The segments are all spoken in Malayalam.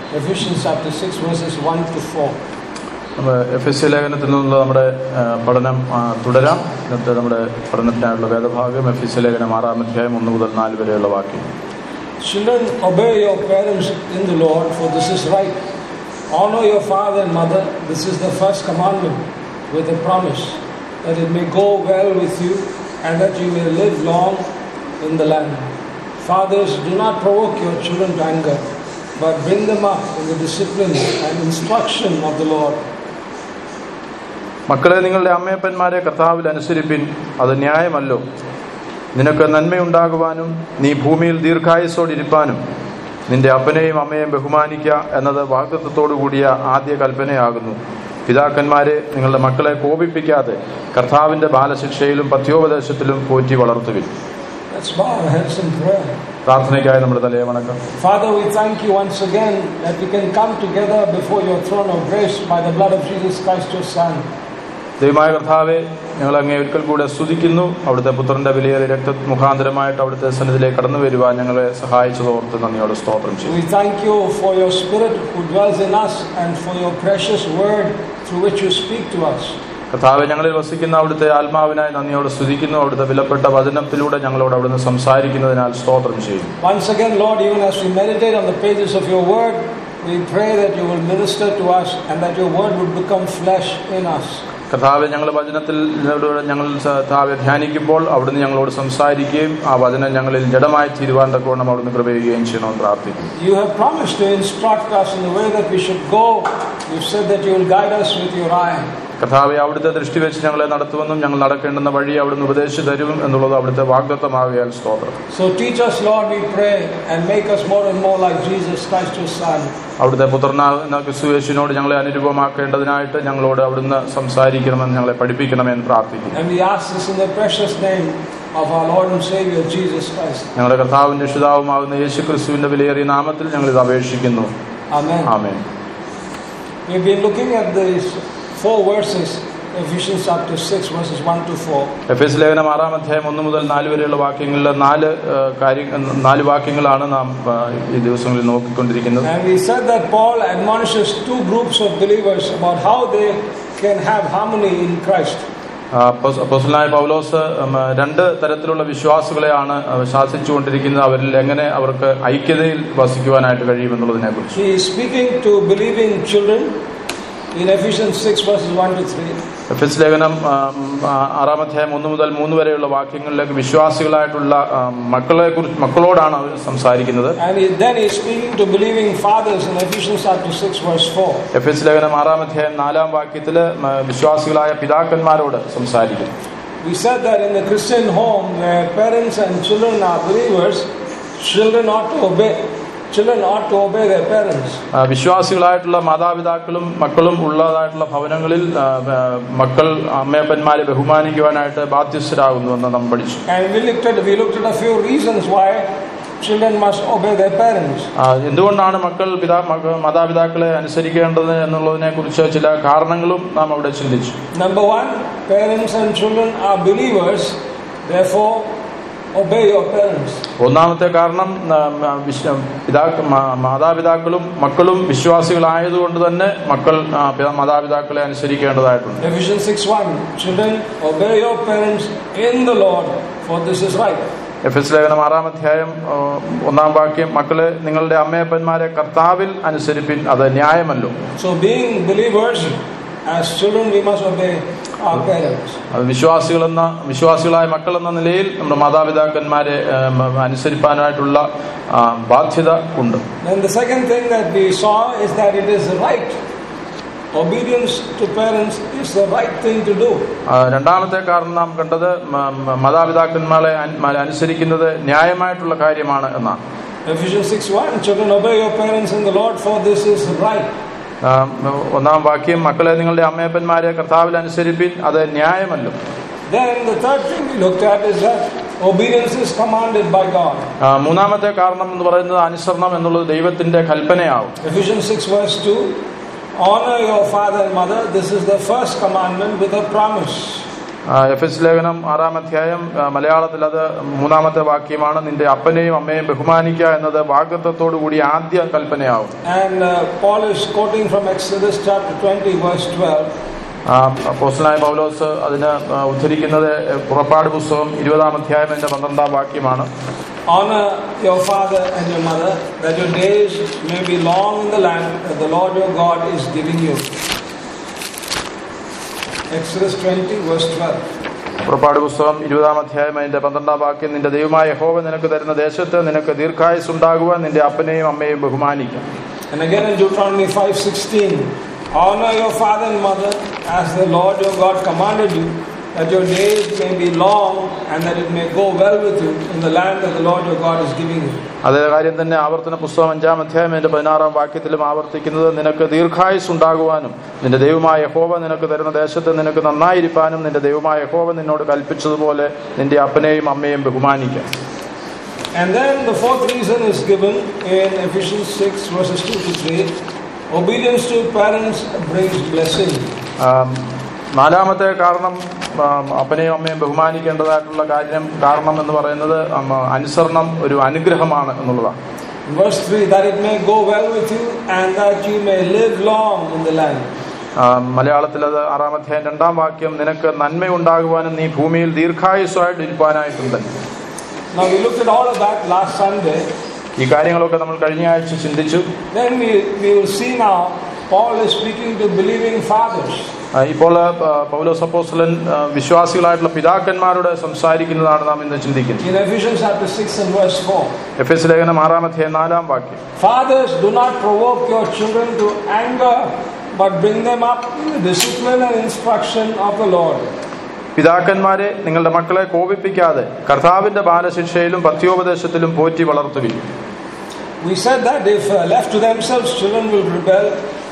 Ephesians chapter 6, verses 1 to 4. നമ്മൾ എഫ് എസ് സി ലേഖനത്തിൽ നിന്നുള്ള നമ്മുടെ ആ, പഠനം ആ, തുടരാം ഇന്നത്തെ നമ്മുടെ പഠനത്തിനായുള്ള വേദഭാഗം എഫ് എസ് സി ലേഖനം ആറാം അധ്യായം ഒന്ന് മുതൽ നാല് വരെയുള്ള വാക്യം Children, obey your parents in the Lord, for this is right. Honor your father and mother. This is the first commandment with a promise that it may go well with you and that you may live long in the land. Fathers, do not provoke your children to anger, but bring them up in the discipline and instruction of the Lord. മക്കളെ നിങ്ങളുടെ അമ്മയപ്പന്മാരെ കർത്താവിൽ അനുസരിപ്പിൻ അത് ന്യായമല്ലോ നിനക്ക് നന്മയുണ്ടാകുവാനും നീ ഭൂമിയിൽ ദീർഘായുസോടിരിപ്പാനും നിന്റെ അപ്പനെയും അമ്മയെയും ബഹുമാനിക്കുക എന്നത് വാഗ്ദത്വത്തോടു കൂടിയ ആദ്യ കൽപ്പനയാകുന്നു പിതാക്കന്മാരെ നിങ്ങളുടെ മക്കളെ കോപിപ്പിക്കാതെ കർത്താവിന്റെ ബാലശിക്ഷയിലും പഥ്യോപദേശത്തിലും Potti വളർത്തുവിൻ Let's bow our heads in prayer. പ്രാർത്ഥനയ്ക്കായി നമ്മുടെ തലയെ വണക്കം Father, we thank you once again that we can come together before your throne of grace by the blood of Jesus Christ, your Son. ദൈവമായ കർത്താവെ ഞങ്ങൾ അങ്ങേ ഒരിക്കൽ കൂടെ സ്തുതിക്കുന്നു അവിടുത്തെ പുത്രന്റെ വിലയേറിയ രക്ത മുഖാന്തരമായിട്ട് അവിടുത്തെ സന്നിധിയിലേക്ക് കടന്നു വരുവാൻ ഞങ്ങളെ സഹായിച്ചതോർത്ത് നന്ദിയോട് സ്തോത്രം ചെയ്യും We thank you for your Spirit who dwells in us and for your precious word through which you speak to us. കർത്താവെ ഞങ്ങളിൽ വസിക്കുന്ന അവിടുത്തെ ആത്മാവിനായി നന്ദിയോട് സ്തുതിക്കുന്നു അവിടുത്തെ വിലപ്പെട്ട വചനത്തിലൂടെ ഞങ്ങളോട് അവിടുന്ന് സംസാരിക്കുന്നതിനാൽ സ്തോത്രം ചെയ്യും Once again, Lord, even as we meditate on the pages of your word, we pray that you will minister to us and that your word would become flesh in us. കർത്താവെ ഞങ്ങൾ വചനത്തിൽ ഞങ്ങൾ കർത്താവെ ധ്യാനിക്കുമ്പോൾ അവിടുന്ന് ഞങ്ങളോട് സംസാരിക്കുകയും ആ വചനം ഞങ്ങളിൽ ജഡമായി തീരുവാൻ തക്കവണ്ണം അവിടുന്ന് കൃപ ചെയ്യുകയും ചെയ്യണമെന്ന് പ്രാർത്ഥിക്കുന്നു You have promised to instruct us in the way that we should go. You've said that you will guide us with your eye. കർത്താവെ അവിടുത്തെ ദൃഷ്ടി വെച്ച് ഞങ്ങളെ നടത്തുമെന്നും ഞങ്ങൾ നടക്കേണ്ടുന്ന വഴി അവിടുന്ന് ഉപദേശിച്ചു തരും എന്നുള്ളത് അവിടുത്തെ വാഗ്ദത്തമാകിയാൽ സ്തോത്രം So teach us, Lord, we pray, and make us more and more like Jesus Christ, your Son. അവിടുത്തെ പുത്രനാകുന്ന ക്രിസ്തുയേശുവിനോട് ഞങ്ങളെ അനുരൂപമാക്കേണ്ടതിനായിട്ട് ഞങ്ങളോട് അവിടുന്ന് സംസാരിക്കണമെന്ന് ഞങ്ങളെ പഠിപ്പിക്കണമെന്ന് പ്രാർത്ഥിക്കുന്നു And we ask this in the precious name of our Lord and Savior, Jesus Christ. ഞങ്ങളുടെ കർത്താവിന്റെ രക്ഷിതാവുമാകുന്ന യേശു ക്രിസ്തുവിന്റെ വിലയേറിയ നാമത്തിൽ ഞങ്ങൾ ഇത് അപേക്ഷിക്കുന്നു Amen. ആമേൻ We've been looking at these four verses, Ephesians chapter 6, verses 1 to 4. F S ലേഖനം ആറാം അധ്യായം ഒന്ന് മുതൽ നാല് വരെയുള്ള വാക്യങ്ങളിൽ നാല് കാര്യ നാല് വാക്യങ്ങളാണ് നാം ആ, ഈ ദിവസങ്ങളിൽ നോക്കിക്കൊണ്ടിരിക്കുന്നത് And we said that Paul admonishes two groups of believers about how they can have harmony in Christ. ആ, അപ്പോസ്- അപ്പോസ്തലനായ പൗലോസ് ഉം, രണ്ട് തരത്തിലുള്ള വിശ്വാസികളെയാണ് ആ, ശാസിച്ചുകൊണ്ടിരിക്കുന്നത് അവരിൽ എങ്ങനെ അവർക്ക് ഐക്യതയിൽ വസിക്കുവാനായിട്ട് കഴിയുമെന്നുള്ളതിനെ കുറിച്ച് He is speaking to believing children in Ephesians 6, verses 1 to 3. എഫ് എസ് ലേഖനം ആ, ആ, ആറാം അധ്യായം ഒന്ന് മുതൽ മൂന്ന് വരെയുള്ള വാക്യങ്ങളിലേക്ക് വിശ്വാസികളായിട്ടുള്ള ആ, മക്കളെ കുറിച്ച് മക്കളോടാണ് അവർ സംസാരിക്കുന്നത് And he, then he is speaking to believing fathers in Ephesians chapter 6, verse 4. F S ലേഖനം ആറാം അധ്യായം നാലാം വാക്യത്തില് മ, വിശ്വാസികളായ പിതാക്കന്മാരോട് സംസാരിക്കുന്നു We said that in the Christian home where parents and children are believers, children ought to obey. Children ought to obey their parents. ആ, വിശ്വാസികളായിട്ടുള്ള മാതാപിതാക്കളും മക്കളും ഉള്ളതായിട്ടുള്ള ഭവനങ്ങളിൽ ആ, ആ, മക്കൾ അമ്മയപ്പന്മാരെ ബഹുമാനിക്കുവാനായിട്ട് ബാധ്യസ്ഥരാകുന്നുവെന്ന് നാം പഠിച്ചു And we looked at we looked at a few reasons why children must obey their parents. ആ, എന്തുകൊണ്ടാണ് മക്കൾ പിതാ മക- മാതാപിതാക്കളെ അനുസരിക്കേണ്ടത് എന്നുള്ളതിനെ കുറിച്ച് ചില കാരണങ്ങളും നാം അവിടെ ചിന്തിച്ചു Number one, parents and children are believers, therefore obey your parents. ഒന്നാമത്തെ കാരണം ആ, ആ, വിശ്വ- പിതാക്ക- മാ- മാതാപിതാക്കളും മക്കളും വിശ്വാസികളായതുകൊണ്ട് തന്നെ മക്കൾ ആ, പിതാ- മാതാപിതാക്കളെ അനുസരിക്കേണ്ടതായിട്ടുണ്ട് Ephesians 6:1 Children, obey your parents in the Lord, for this is right. എഫ് എസ് ലേഖനം ആറാം അധ്യായം ആ, ഒന്നാം വാക്യം മക്കളെ നിങ്ങളുടെ അമ്മയപ്പന്മാരെ കർത്താവിൽ അനുസരിപ്പിൻ അത് ന്യായമല്ലോ So being believers, as children we must obey our parents. അത് വിശ്വാസികളെന്ന വിശ്വാസികളായ മക്കൾ എന്ന നിലയിൽ നമ്മുടെ മാതാപിതാക്കന്മാരെ ആ, മ- അനുസരിപ്പാനായിട്ടുള്ള ആ, ബാധ്യത ഉണ്ട് Then the second thing that we saw is that it is right. Obedience to parents is the right thing to do. ആ, രണ്ടാമത്തെ കാരണം നാം കണ്ടത് മ- മ- മാതാപിതാക്കന്മാരെ അൻ- മ- അനുസരിക്കുന്നത് ന്യായമായിട്ടുള്ള കാര്യമാണ് എന്നാണ് Ephesians 6:1 Children, obey your parents in the Lord, for this is right. ആ, ഒന്നാം വാക്യം മക്കളെ നിങ്ങളുടെ അമ്മയപ്പന്മാരെ കർത്താവിൽ അനുസരിപ്പിൻ അത് ന്യായമല്ലോ Then the third thing we looked at is that obedience is commanded by God. ആ, മൂന്നാമത്തെ കാരണം എന്ന് പറയുന്നത് അനുസരണം എന്നുള്ളത് ദൈവത്തിന്റെ കൽപ്പനയാവും Ephesians 6 verse 2 Honor your father and mother. This is the first commandment with a promise. ആ, എഫ് എസ് ലേഖനം ആറാം അധ്യായം ആ, മലയാളത്തിൽ അത് മൂന്നാമത്തെ വാക്യമാണ് നിന്റെ അപ്പനെയും അമ്മയെയും ബഹുമാനിക്കുക എന്നത് വാഗ്ദത്വത്തോടു കൂടി ആദ്യ കൽപ്പനയാവും And uh, Paul is quoting from Exodus chapter 20, verse 12. ആ, അപ്പോസ്തലനായ പൗലോസ് അതിന് ആ, ഉദ്ധരിക്കുന്നത് പുറപ്പാട് പുസ്തകം ഇരുപതാം അധ്യായം അതിന്റെ പന്ത്രണ്ടാം വാക്യമാണ് Honor your father and your mother, that your days may be long in the land that the Lord your God is giving you. Exodus 20, verse 12. പുറപ്പാട് പുസ്തകം ഇരുപതാം അധ്യായം അതിന്റെ പന്ത്രണ്ടാം വാക്യം നിന്റെ ദൈവമായ യഹോവ നിനക്ക് തരുന്ന ദേശത്ത് നിനക്ക് ദീർഘായുസ് ഉണ്ടാകുവാൻ നിന്റെ അപ്പനെയും അമ്മയെയും ബഹുമാനിക്കാം And again in Deuteronomy 5:16, honor your father and mother as the Lord your God commanded you, that your days may be long and that it may go well with you in the land that the Lord your God is giving you. അതേ കാര്യം തന്നെ ആവർത്തന പുസ്തകം അഞ്ചാം അധ്യായം അതിന്റെ പതിനാറാം വാക്യത്തിലും ആവർത്തിക്കുന്നത് നിനക്ക് ദീർഘായുസ് ഉണ്ടാകുവാനും നിന്റെ ദൈവമായ യഹോവ നിനക്ക് തരുന്ന ദേശത്ത് നിനക്ക് നന്നായിരിക്കാനും നിന്റെ ദൈവമായ യഹോവ നിന്നോട് കൽപ്പിച്ചതുപോലെ നിന്റെ അപ്പനെയും അമ്മയെയും ബഹുമാനിക്കാം And then the fourth reason is given in Ephesians 6 verses 2 to 3. Obedience to parents brings blessing. ആം, നാലാമത്തെ കാരണം ആം, അപ്പനെയും അമ്മയും ബഹുമാനിക്കേണ്ടതായിട്ടുള്ള കാര്യം കാരണം എന്ന് പറയുന്നത് ആം, അനുസരണം ഒരു അനുഗ്രഹമാണ് എന്നുള്ളതാണ് Verse 3 that it may go well with you and that you may live long in the land. ആം, മലയാളത്തിൽ അത് ആറാം അധ്യായം രണ്ടാം വാക്യം നിനക്ക് നന്മയുണ്ടാകുവാനും നീ ഭൂമിയിൽ ദീർഘായുസ്സായിട്ട് ഇരിക്കാനായിട്ടും തന്നെ Now we looked at all of that last Sunday. ഈ കാര്യങ്ങളൊക്കെ നമ്മൾ കഴിഞ്ഞ ആഴ്ച ചിന്തിച്ചു Then we, we will see now Paul is speaking to believing fathers. ആ, ഇപ്പോൾ ആ, പൗലോസ് അപ്പോസ്തലൻ ആ, വിശ്വാസികളായിട്ടുള്ള പിതാക്കന്മാരോട് സംസാരിക്കുന്നതാണ് നാം ഇന്ന് ചിന്തിക്കുന്നത് In Ephesians chapter 6 and verse 4. F S ലേഖനം ആറാം അധ്യായം നാലാം വാക്യം Fathers, do not provoke your children to anger, but bring them up in the discipline and instruction of the Lord. പിതാക്കന്മാരെ നിങ്ങളുടെ മക്കളെ കോപിപ്പിക്കാതെ കർത്താവിന്റെ ബാലശിക്ഷയിലും പഥ്യോപദേശത്തിലും Potti വളർത്തുവിൻ We said that if uh, left to themselves, children will rebel.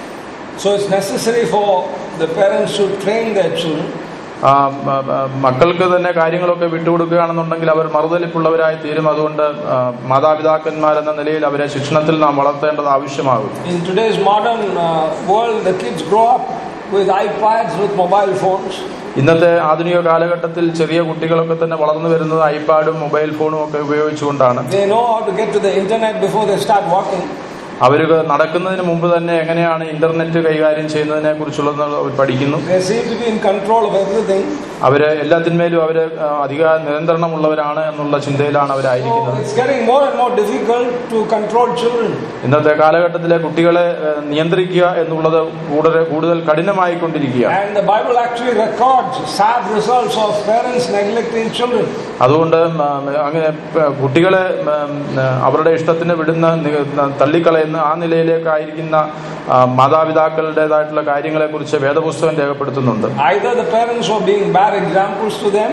So it's necessary for the parents to train their children. ആ, ആ, ആ, മക്കൾക്ക് തന്നെ കാര്യങ്ങളൊക്കെ വിട്ടുകൊടുക്കുകയാണെന്നുണ്ടെങ്കിൽ അവർ മറുതലിപ്പുള്ളവരായി തീരും അതുകൊണ്ട് ആ, മാതാപിതാക്കന്മാരെന്ന നിലയിൽ അവരെ ശിക്ഷണത്തിൽ നാം വളർത്തേണ്ടത് ആവശ്യമാകും In today's modern uh, world, the kids grow up with iPads, with mobile phones. ഇന്നത്തെ ആധുനിക കാലഘട്ടത്തിൽ ചെറിയ കുട്ടികളൊക്കെ തന്നെ വളർന്നു വരുന്നത് ഐപാഡും മൊബൈൽ ഫോണും ഒക്കെ ഉപയോഗിച്ചുകൊണ്ടാണ് They know how to get to the internet before they start walking. അവർ നടക്കുന്നതിന് മുമ്പ് തന്നെ എങ്ങനെയാണ് ഇന്റർനെറ്റ് കൈകാര്യം ചെയ്യുന്നതിനെ കുറിച്ചുള്ളത് അവർ പഠിക്കുന്നു They seem to be in control of everything. അവര് എല്ലാത്തിന്മേലും അവര് ആ, അധിക നിയന്ത്രണമുള്ളവരാണ് എന്നുള്ള ചിന്തയിലാണ് So അവരായിരിക്കുന്നത് it's getting more and more difficult to control children. ഇന്നത്തെ കാലഘട്ടത്തിലെ കുട്ടികളെ ആ, നിയന്ത്രിക്കുക എന്നുള്ളത് കൂടുതൽ കൂടുതൽ കഠിനമായിക്കൊണ്ടിരിക്കുകയാണ് And the Bible actually records sad results of parents neglecting children. അതുകൊണ്ട് ഉം, അങ്ങനെ പ- കുട്ടികളെ ഉം, അവരുടെ ഇഷ്ടത്തിന് വിടുന്ന നി- തള്ളിക്കളയുന്ന ആ നിലയിലേക്കായിരിക്കുന്ന ആ, മാതാപിതാക്കളുടേതായിട്ടുള്ള കാര്യങ്ങളെക്കുറിച്ച് വേദപുസ്തകം രേഖപ്പെടുത്തുന്നുണ്ട് Either the parents were being bad examples to them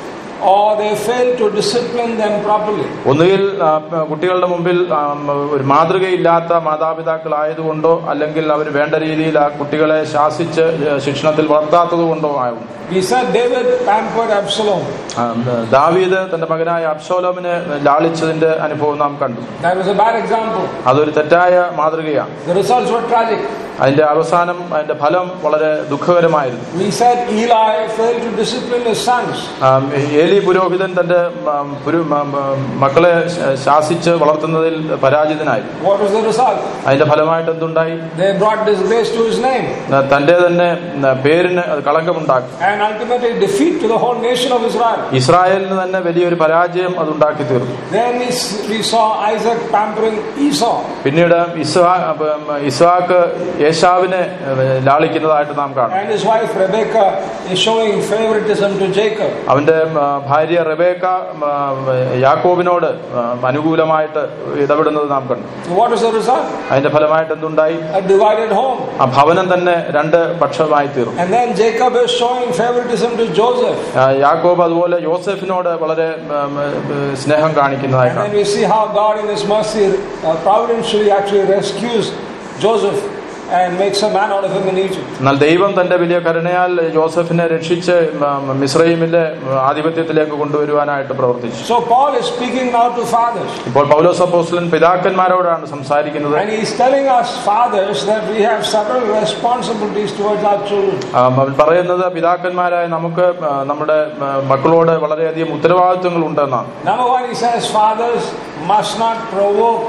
or they failed to discipline them properly. ഒന്നുകിൽ ആ, പ- കുട്ടികളുടെ മുമ്പിൽ ആ, ഒരു മാതൃകയില്ലാത്ത മാതാപിതാക്കളായതുകൊണ്ടോ അല്ലെങ്കിൽ അവർ വേണ്ട രീതിയിൽ ആ കുട്ടികളെ ശാസിച്ച് ശിക്ഷണത്തിൽ വളർത്താത്തത് കൊണ്ടോ ആകും We said David pampered Absalom. ആ, ദാവീദ് തന്റെ മകനായ അബ്സോലോമിനെ ലാളിച്ചതിന്റെ അനുഭവം നാം കണ്ടു That was a bad example. അതൊരു തെറ്റായ മാതൃകയാണ് The results were tragic. അതിന്റെ അവസാനം അതിന്റെ ഫലം വളരെ ദുഃഖകരമായിരുന്നു We said Eli failed to discipline his sons. ആം, ഏലി പുരോഹിതൻ തന്റെ ആം, പുരു- ആം, ആം, മക്കളെ ശ- ശാസിച്ച് വളർത്തുന്നതിൽ പരാജിതനായി What was the result? അതിന്റെ ഫലമായിട്ട് എന്തുണ്ടായി They brought disgrace to his name ന- തന്റെ തന്നെ ന- പേരിന് അത് കളങ്കമുണ്ടാക്കി and ultimately defeat to the whole nation of Israel. ഇസ്രായേലിന് തന്നെ വലിയൊരു പരാജയം അതുണ്ടാക്കി തീർന്നു Then we, s- we saw Isaac pampering Esau. പിന്നീട് ഇസ്ഹാ അപ്പം, ഇസ്ഹാക്ക് യേശാവിനെ ഏഹ്, ലാളിക്കുന്നതായിട്ട് നാം കാണും And his wife Rebekah is showing favoritism to Jacob. അവന്റെ ആ, ഭാര്യ റബേക്ക ആ, യാക്കോബിനോട് ആ, അനുകൂലമായിട്ട് ഇടപെടുന്നത് നാം കണ്ടു So what was the result? അതിന്റെ ഫലമായിട്ട് എന്തുണ്ടായി A divided home. ആ ഭവനം തന്നെ രണ്ട് പക്ഷമായി തീർന്നു And then Jacob is showing favoritism to Joseph. ആ, യാക്കോബ് അതുപോലെ യോസെഫിനോട് വളരെ ഉം, ഉം, സ്നേഹം കാണിക്കുന്നതായി And കാണും then we see how God in his mercy uh, providentially actually rescues Joseph and makes a man out of him in Egypt. എന്നാൽ ദൈവം തന്റെ വലിയ കരുണയാൽ ജോസഫിനെ രക്ഷിച്ച് മ- മിസ്രൈമിലെ ആധിപത്യത്തിലേക്ക് കൊണ്ടുവരുവാനായിട്ട് പ്രവർത്തിച്ചു So Paul is speaking now to fathers. ഇപ്പോൾ പൗലോസ് അപ്പോസ്തലൻ പിതാക്കന്മാരോടാണ് സംസാരിക്കുന്നത് And he's telling us fathers that we have several responsibilities towards our children. ആ, അവൻ പറയുന്നത് പിതാക്കന്മാരായ നമുക്ക് ആ, നമ്മുടെ ആ, മക്കളോട് വളരെയധികം ഉത്തരവാദിത്വങ്ങൾ ഉണ്ടെന്നാണ് Number one, he says fathers must not provoke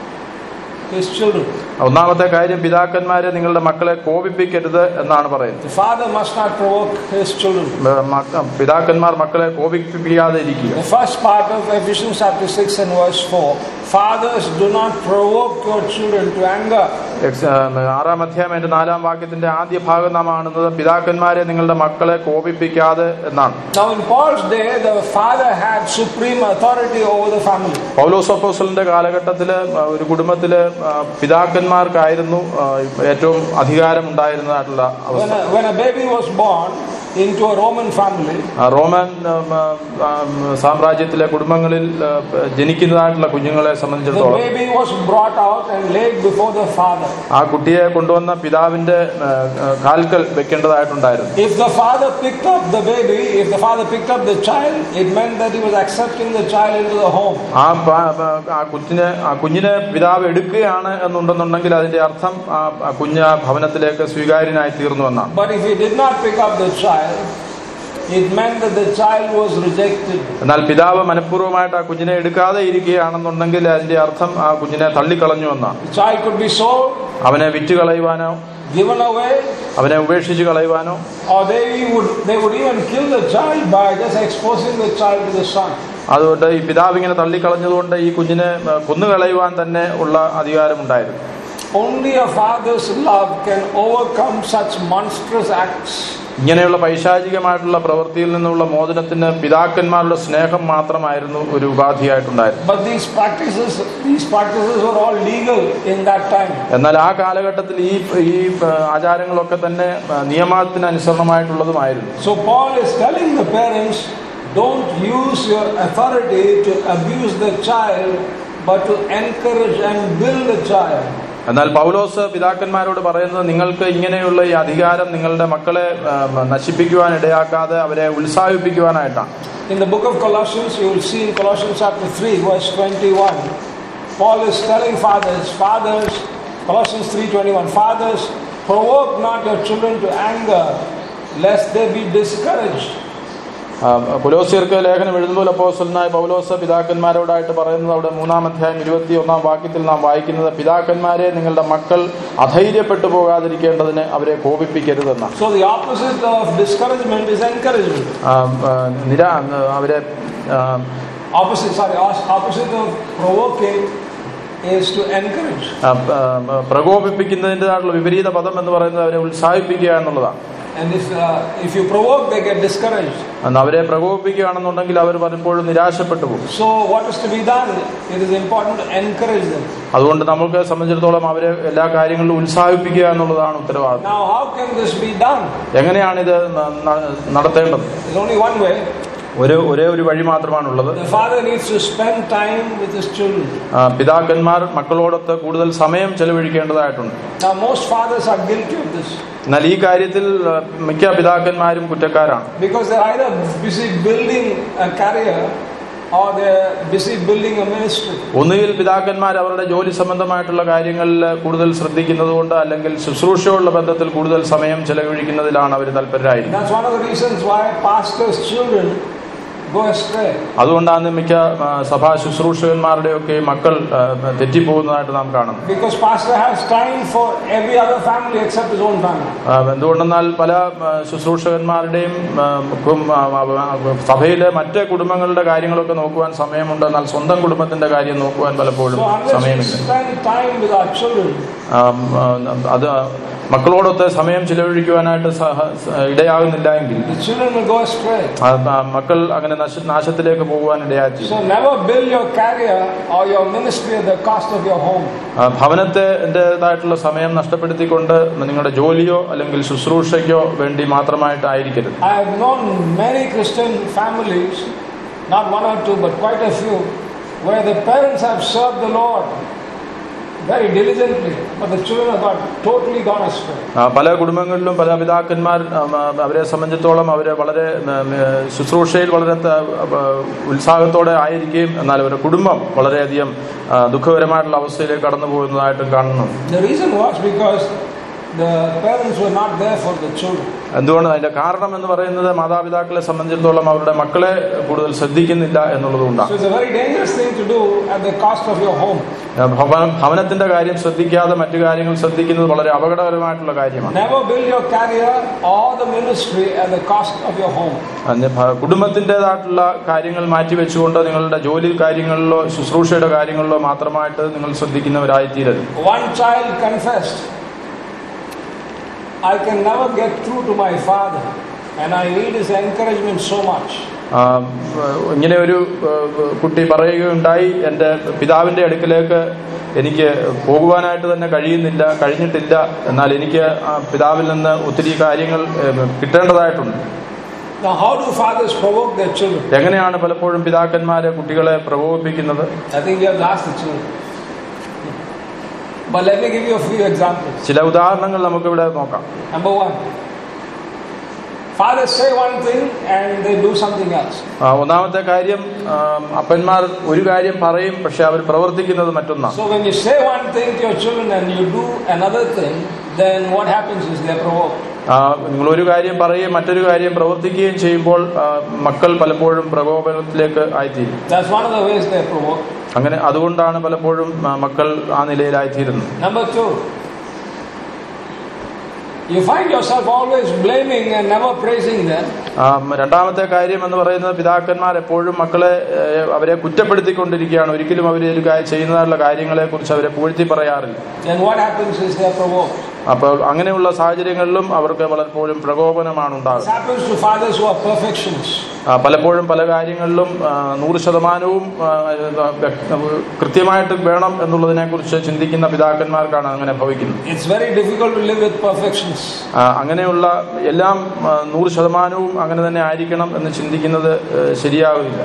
his children. ഒന്നാമത്തെ കാര്യം പിതാക്കന്മാരെ നിങ്ങളുടെ മക്കളെ കോപിപ്പിക്കരുത് എന്നാണ് പറയുന്നത് The father must not provoke his children. മ- മക്ക- പിതാക്കന്മാർ മക്കളെ കോപിപ്പിക്കാതെ ഇരിക്കുക The first part of Ephesians chapter 6 and verse 4 Fathers, do not provoke your children to anger. എക്സ്- ആ, ആറാം അധ്യായം അതിന്റെ നാലാം വാക്യത്തിന്റെ ആദ്യ ഭാഗം നാം കാണുന്നത് പിതാക്കന്മാരെ നിങ്ങളുടെ മക്കളെ കോപിപ്പിക്കാതെ എന്നാണ് Now, in Paul's day, the father had supreme authority over the family. പൗലോസ് അപ്പോസ്തലന്റെ കാലഘട്ടത്തില് ആ, ഒരു കുടുംബത്തില് ആ, പിതാക്കന്മാർക്കായിരുന്നു ആ, ഏറ്റവും അധികാരം ഉണ്ടായിരുന്നതായിട്ടുള്ള When അവസ്ഥ a, when a baby was born into a Roman family, ആ, റോമൻ ആ, ആ, സാമ്രാജ്യത്തിലെ കുടുംബങ്ങളിൽ ആ, ജനിക്കുന്നതായിട്ടുള്ള കുഞ്ഞുങ്ങളെ the സംബന്ധിച്ചിടത്തോളം baby was brought out and laid before the father. ആ കുട്ടിയെ കൊണ്ടുവന്ന പിതാവിന്റെ ആ, ആ, കാൽക്കൽ വെക്കേണ്ടതായിട്ടുണ്ടായിരുന്നു If the father picked up the baby, if the father picked up the child, it meant that he was accepting the child into the home. ആ പ- പ- ആ കുഞ്ഞിനെ ആ കുഞ്ഞിനെ പിതാവ് എടുക്കുകയാണ് എന്നുണ്ടെന്നുണ്ടെങ്കിൽ അതിന്റെ അർത്ഥം ആ ആ കുഞ്ഞ് ആ ഭവനത്തിലേക്ക് സ്വീകാര്യനായി തീർന്നു എന്നാണ് But if he did not pick up the child, it meant that the child was rejected. എന്നാൽ പിതാവ് മനഃപൂർവ്വമായിട്ട് ആ കുഞ്ഞിനെ എടുക്കാതെ ഇരിക്കുകയാണെന്നുണ്ടെങ്കിൽ അതിന്റെ അർത്ഥം ആ കുഞ്ഞിനെ തള്ളിക്കളഞ്ഞു എന്നാണ് The child could be sold, അവനെ വിറ്റ് കളയുവാനോ given away, അവനെ ഉപേക്ഷിച്ച് കളയുവാനോ or they would they would even kill the child by just exposing the child to the sun. അതുകൊണ്ട് ഈ പിതാവ് ഇങ്ങനെ തള്ളിക്കളഞ്ഞതുകൊണ്ട് ഈ കുഞ്ഞിനെ ആ, കൊന്നുകളയുവാൻ തന്നെ ഉള്ള അധികാരമുണ്ടായിരുന്നു Only a father's love can overcome such monstrous acts. ഇങ്ങനെയുള്ള പൈശാചികമായിട്ടുള്ള പ്രവൃത്തിയിൽ നിന്നുള്ള മോചനത്തിന് പിതാക്കന്മാരുടെ സ്നേഹം മാത്രമായിരുന്നു ഒരു ഉപാധിയായിട്ടുണ്ടായിരുന്നു But these practices, these practices were all legal in that time. എന്നാൽ ആ കാലഘട്ടത്തിൽ ഈ ഈ ആ, ആചാരങ്ങളൊക്കെ തന്നെ ആ, നിയമത്തിന് അനുസരണമായിട്ടുള്ളതുമായിരുന്നു So Paul is telling the parents, don't use your authority to abuse the child, but to encourage and build the child. എന്നാൽ പൗലോസ് പിതാക്കന്മാരോട് പറയുന്നത് നിങ്ങൾക്ക് ഇങ്ങനെയുള്ള ഈ അധികാരം നിങ്ങളുടെ മക്കളെ ആ, നശിപ്പിക്കുവാൻ ഇടയാക്കാതെ അവരെ ഉത്സാഹിപ്പിക്കുവാനായിട്ടാണ് In the book of Colossians, you will see in Colossians chapter 3, verse 21, Paul is telling fathers, fathers, Colossians 3:21, fathers, provoke not your children to anger, lest they be discouraged. ആ, കൊലോസ്യർക്ക് ലേഖനം എഴുതുമ്പോൾ അപ്പോസ്റ്റലനായ പൗലോസ് പിതാക്കന്മാരോടായിട്ട് പറയുന്നത് അവിടെ മൂന്നാം അധ്യായം ഇരുപത്തി ഒന്നാം വാക്യത്തിൽ നാം വായിക്കുന്നത് പിതാക്കന്മാരെ നിങ്ങളുടെ മക്കൾ അധൈര്യപ്പെട്ടു പോകാതിരിക്കേണ്ടതിന് അവരെ കോപിപ്പിക്കരുതെന്നാണ് So the opposite of discouragement is encouragement. ആ, ആ, നിരാ അവരെ ആ, Opposite, sorry, os- opposite of provoking is to encourage. ആ, ആ, പ്രകോപിപ്പിക്കുന്നതിൻ്റെതായിട്ടുള്ള വിപരീത പദം എന്ന് പറയുന്നത് അവരെ ഉത്സാഹിപ്പിക്കുക എന്നുള്ളതാണ് And if uh, if you provoke, they get discouraged. അന്ന് അവരെ പ്രകോപിപ്പിക്കുകയാണെന്നുണ്ടെങ്കിൽ അവർ പലപ്പോഴും നിരാശപ്പെട്ടു പോകും So what is to be done? It is important to encourage them. അതുകൊണ്ട് നമുക്ക് സംബന്ധിച്ചിടത്തോളം അവരെ എല്ലാ കാര്യങ്ങളിലും ഉത്സാഹിപ്പിക്കുക എന്നുള്ളതാണ് ഉത്തരവാദിത്വം Now, how can this be done? എങ്ങനെയാണിത് ന- ന- നടത്തേണ്ടത് There's only one way. ഒരു ഒരേ ഒരു വഴി മാത്രമാണുള്ളത് The father needs to spend time with his children. ആ, പിതാക്കന്മാർ മക്കളോടൊത്ത് കൂടുതൽ സമയം ചെലവഴിക്കേണ്ടതായിട്ടുണ്ട് Now, most fathers are guilty of this എന്നാൽ ഈ കാര്യത്തിൽ ആ, മിക്ക പിതാക്കന്മാരും കുറ്റക്കാരാണ് because they're either busy building a career or they're busy building a ministry. ഒന്നുകിൽ പിതാക്കന്മാർ അവരുടെ ജോലി സംബന്ധമായിട്ടുള്ള കാര്യങ്ങളിൽ കൂടുതൽ ശ്രദ്ധിക്കുന്നത് കൊണ്ട് അല്ലെങ്കിൽ ശുശ്രൂഷയുള്ള ബന്ധത്തിൽ കൂടുതൽ സമയം ചെലവഴിക്കുന്നതിലാണ് അവർ താല്പര്യരായിരിക്കുന്നത് That's one of the reasons why pastors' children go astray. അതുകൊണ്ടാണ് മിക്ക ആ, സഭാ ശുശ്രൂഷകന്മാരുടെയൊക്കെ മക്കൾ ആ, തെറ്റിപ്പോകുന്നതായിട്ട് നാം കാണുന്നത് Because pastor has time for every other family except his own family. ആ, എന്തുകൊണ്ടെന്നാൽ പല ആ, ശുശ്രൂഷകന്മാരുടെയും ആ, ക്കും, ആ, ആ, സഭയിലെ മറ്റ് കുടുംബങ്ങളുടെ കാര്യങ്ങളൊക്കെ നോക്കുവാൻ സമയമുണ്ട് എന്നാൽ സ്വന്തം കുടുംബത്തിന്റെ കാര്യം നോക്കുവാൻ പലപ്പോഴും So unless we സമയമില്ല spend time with our children, ആ, ആ, അത് മക്കളോടൊത്ത് സമയം ചിലവഴിക്കുവാനായിട്ട് സഹ- സ- ഇടയാകുന്നില്ല എങ്കിൽ the children will go astray. ആ, ആ, മക്കൾ അങ്ങനെ നശ- നാശത്തിലേക്ക് പോകുവാൻ ഇടയാക്കി So never build your career or your ministry at the cost of your home. ആ, ഭവനത്തെ എന്റേതായിട്ടുള്ള സമയം നഷ്ടപ്പെടുത്തിക്കൊണ്ട് നിങ്ങളുടെ ജോലിയോ അല്ലെങ്കിൽ ശുശ്രൂഷയ്ക്കോ വേണ്ടി മാത്രമായിട്ടായിരിക്കരുത് I have known many Christian families, not one or two, but quite a few, where the parents have served the Lord very diligently, but the children have got totally gone astray. ആ, പല കുടുംബങ്ങളിലും പല പിതാക്കന്മാർ ഉം, ആ, അവരെ സംബന്ധിച്ചിടത്തോളം അവരെ വളരെ ഉം, ഉം, ശുശ്രൂഷയിൽ വളരെ ത- ആ, ഉത്സാഹത്തോടെ ആയിരിക്കുകയും എന്നാൽ അവരുടെ കുടുംബം വളരെയധികം ആ, ദുഃഖകരമായിട്ടുള്ള അവസ്ഥയിലേക്ക് കടന്നു പോകുന്നതായിട്ട് കാണുന്നു The reason was because the parents were not there for the children. എന്തുകൊണ്ട് അതിന്റെ കാരണം എന്ന് പറയുന്നത് മാതാപിതാക്കളെ സംബന്ധിച്ചിടത്തോളം അവരുടെ മക്കളെ കൂടുതൽ ശ്രദ്ധിക്കുന്നില്ല എന്നുള്ളതുകൊണ്ടാണ് So it's a very dangerous thing to do at the cost of your home. ഭവ- ഭവനത്തിന്റെ കാര്യം ശ്രദ്ധിക്കാതെ മറ്റു കാര്യങ്ങൾ ശ്രദ്ധിക്കുന്നത് വളരെ അപകടകരമായിട്ടുള്ള കാര്യമാണ് Never build your career or the ministry at the cost of your home. അന്ന് ഭ- കുടുംബത്തിൻ്റെതായിട്ടുള്ള കാര്യങ്ങൾ മാറ്റിവെച്ചുകൊണ്ട് നിങ്ങളുടെ ജോലി കാര്യങ്ങളിലോ ശുശ്രൂഷയുടെ കാര്യങ്ങളിലോ മാത്രമായിട്ട് നിങ്ങൾ ശ്രദ്ധിക്കുന്നവരായിത്തീരരുത് One child confessed, I can never get through to my father, and I need his encouragement so much. ആ, ഇങ്ങനെ ഒരു ആ, കുട്ടി പറയുകയുണ്ടായി എൻ്റെ പിതാവിൻ്റെ അടുക്കിലേക്ക് എനിക്ക് പോകുവാനായിട്ട് തന്നെ കഴിയുന്നില്ല കഴിഞ്ഞിട്ടില്ല എന്നാൽ എനിക്ക് ആ പിതാവിൽ നിന്ന് ഒത്തിരി കാര്യങ്ങൾ ഏ, കിട്ടേണ്ടതായിട്ടുണ്ട് Now, how do fathers provoke their children? എങ്ങനെയാണ് പലപ്പോഴും പിതാക്കന്മാരെ കുട്ടികളെ പ്രകോപിപ്പിക്കുന്നത് I think you have to ask the children. But let me give you a few examples. ചില ഉദാഹരണങ്ങൾ നമുക്കിവിടെ നോക്കാം Number one, fathers say one thing and they do something else. ആ, ഒന്നാമത്തെ കാര്യം ആ, അപ്പന്മാർ ഒരു കാര്യം പറയും പക്ഷെ അവർ പ്രവർത്തിക്കുന്നത് മറ്റൊന്നാണ് So when you say one thing to your children and you do another thing, then what happens is they're provoked. ആ, നിങ്ങൾ ഒരു കാര്യം പറയുകയും മറ്റൊരു കാര്യം പ്രവർത്തിക്കുകയും ചെയ്യുമ്പോൾ ആ, മക്കൾ പലപ്പോഴും പ്രകോപനത്തിലേക്ക് ആയിത്തീരും That's one of the ways they're provoked. അങ്ങനെ അതുകൊണ്ടാണ് പലപ്പോഴും ആ, മക്കൾ ആ നിലയിലായിത്തീരുന്നത് Number two, you find yourself always blaming and never praising them. ആ, രണ്ടാമത്തെ കാര്യം എന്ന് പറയുന്നത് പിതാക്കന്മാർ എപ്പോഴും മക്കളെ ഏ, അവരെ കുറ്റപ്പെടുത്തിക്കൊണ്ടിരിക്കുകയാണ് ഒരിക്കലും അവർ ഒരു കാര്യം ചെയ്യുന്നതായുള്ള കാര്യങ്ങളെ കുറിച്ച് അവരെ പൂഴ്ത്തി പറയാറില്ല Then what happens is they're provoked. അപ്പോൾ അങ്ങനെയുള്ള സാഹചര്യങ്ങളിലും അവർക്ക് പലപ്പോഴും പ്രകോപനമാണ് This ഉണ്ടാകുന്നത് happens to fathers who are perfectionists. ആ, പലപ്പോഴും പല കാര്യങ്ങളിലും ആ, നൂറ് ശതമാനവും ആ, വ്യക്ത- കൃത്യമായിട്ട് വേണം എന്നുള്ളതിനെ കുറിച്ച് ചിന്തിക്കുന്ന പിതാക്കന്മാർക്കാണ് അങ്ങനെ ഭവിക്കുന്നത് It's very difficult to live with perfectionists. ആ, അങ്ങനെയുള്ള എല്ലാം ആ, നൂറ് ശതമാനവും അങ്ങനെ തന്നെ ആയിരിക്കണം എന്ന് ചിന്തിക്കുന്നത് ഏ, ശരിയാവില്ല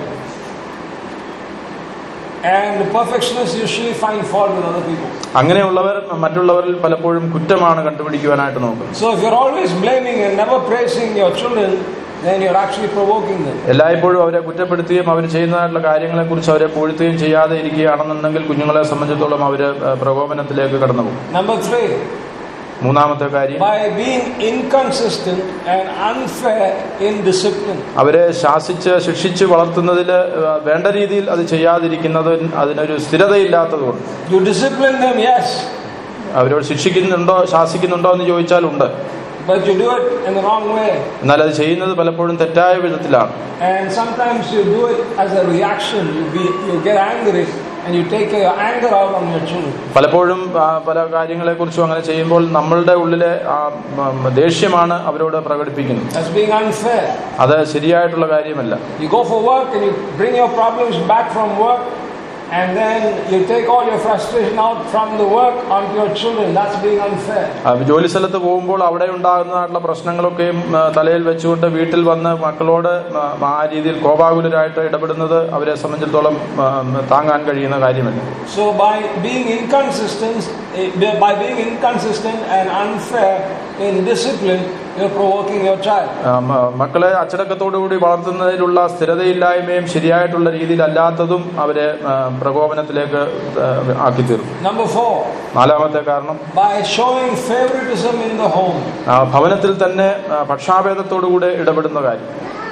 And the perfectionists usually find fault with other people. അങ്ങനെയുള്ളവർ മറ്റുള്ളവരിൽ പലപ്പോഴും കുറ്റമാണ് കണ്ടുപിടിക്കുവാനായിട്ട് നോക്കുന്നത് So if you're always blaming and never praising your children, then you're actually provoking them. എല്ലായ്പ്പോഴും അവരെ കുറ്റപ്പെടുത്തുകയും അവർ ചെയ്യുന്നതായിട്ടുള്ള കാര്യങ്ങളെക്കുറിച്ച് അവരെ പൂഴ്ത്തുകയും ചെയ്യാതെ ഇരിക്കുകയാണെന്നുണ്ടെങ്കിൽ കുഞ്ഞുങ്ങളെ സംബന്ധിച്ചിടത്തോളം അവർ പ്രകോപനത്തിലേക്ക് കടന്നു പോകും Number three, മൂന്നാമത്തെ കാര്യം by being inconsistent and unfair in discipline. അവരെ ശാസിച്ച് ശിക്ഷിച്ച് വളർത്തുന്നതിൽ വേണ്ട രീതിയിൽ അത് ചെയ്യാതിരിക്കുന്നത് അതിനൊരു സ്ഥിരതയില്ലാത്തതുകൊണ്ട് You discipline them, yes, അവരോട് ശിക്ഷിക്കുന്നുണ്ടോ ശാസിക്കുന്നുണ്ടോ എന്ന് ചോദിച്ചാൽ ഉണ്ട് but you do it in the wrong way. എന്നാൽ അത് ചെയ്യുന്നത് പലപ്പോഴും തെറ്റായ വിധത്തിലാണ് And sometimes you do it as a reaction. You, be, you get angry and you take your anger out on your children. പലപ്പോഴും ആ, പല കാര്യങ്ങളെക്കുറിച്ചും അങ്ങനെ ചെയ്യുമ്പോൾ നമ്മളുടെ ഉള്ളിലെ ആ, ഉം, ദേഷ്യമാണ് അവരോട് പ്രകടിപ്പിക്കുന്നത് That's being unfair. അത് ശരിയായിട്ടുള്ള കാര്യമല്ല You go for work and you bring your problems back from work, and then you take all your frustration out from the work onto your children. That's being unfair. ആ, ജോലി സ്ഥലത്ത് പോകുമ്പോൾ അവിടെ ഉണ്ടാകുന്നതായിട്ടുള്ള പ്രശ്നങ്ങളൊക്കെയും ആ, തലയിൽ വെച്ചുകൊണ്ട് വീട്ടിൽ വന്ന് മക്കളോട് ആ, ആ രീതിയിൽ കോപാകുലരായിട്ട് ഇടപെടുന്നത് അവരെ സംബന്ധിച്ചിടത്തോളം ആ, താങ്ങാൻ കഴിയുന്ന കാര്യമല്ല So by being inconsistent, eh, by being inconsistent and unfair in discipline, you're provoking your child. ആ, മ- മക്കളെ അച്ചടക്കത്തോടുകൂടി വളർത്തുന്നതിലുള്ള സ്ഥിരതയില്ലായ്മയും ശരിയായിട്ടുള്ള രീതിയിലല്ലാത്തതും അവരെ ആ, പ്രകോപനത്തിലേക്ക് ആ, ആക്കി തീർക്കും Number four, നാലാമത്തെ കാരണം by showing favoritism in the home. ആ, ഭവനത്തിൽ തന്നെ ആ, പക്ഷാഭേദത്തോടുകൂടെ ഇടപെടുന്ന കാര്യം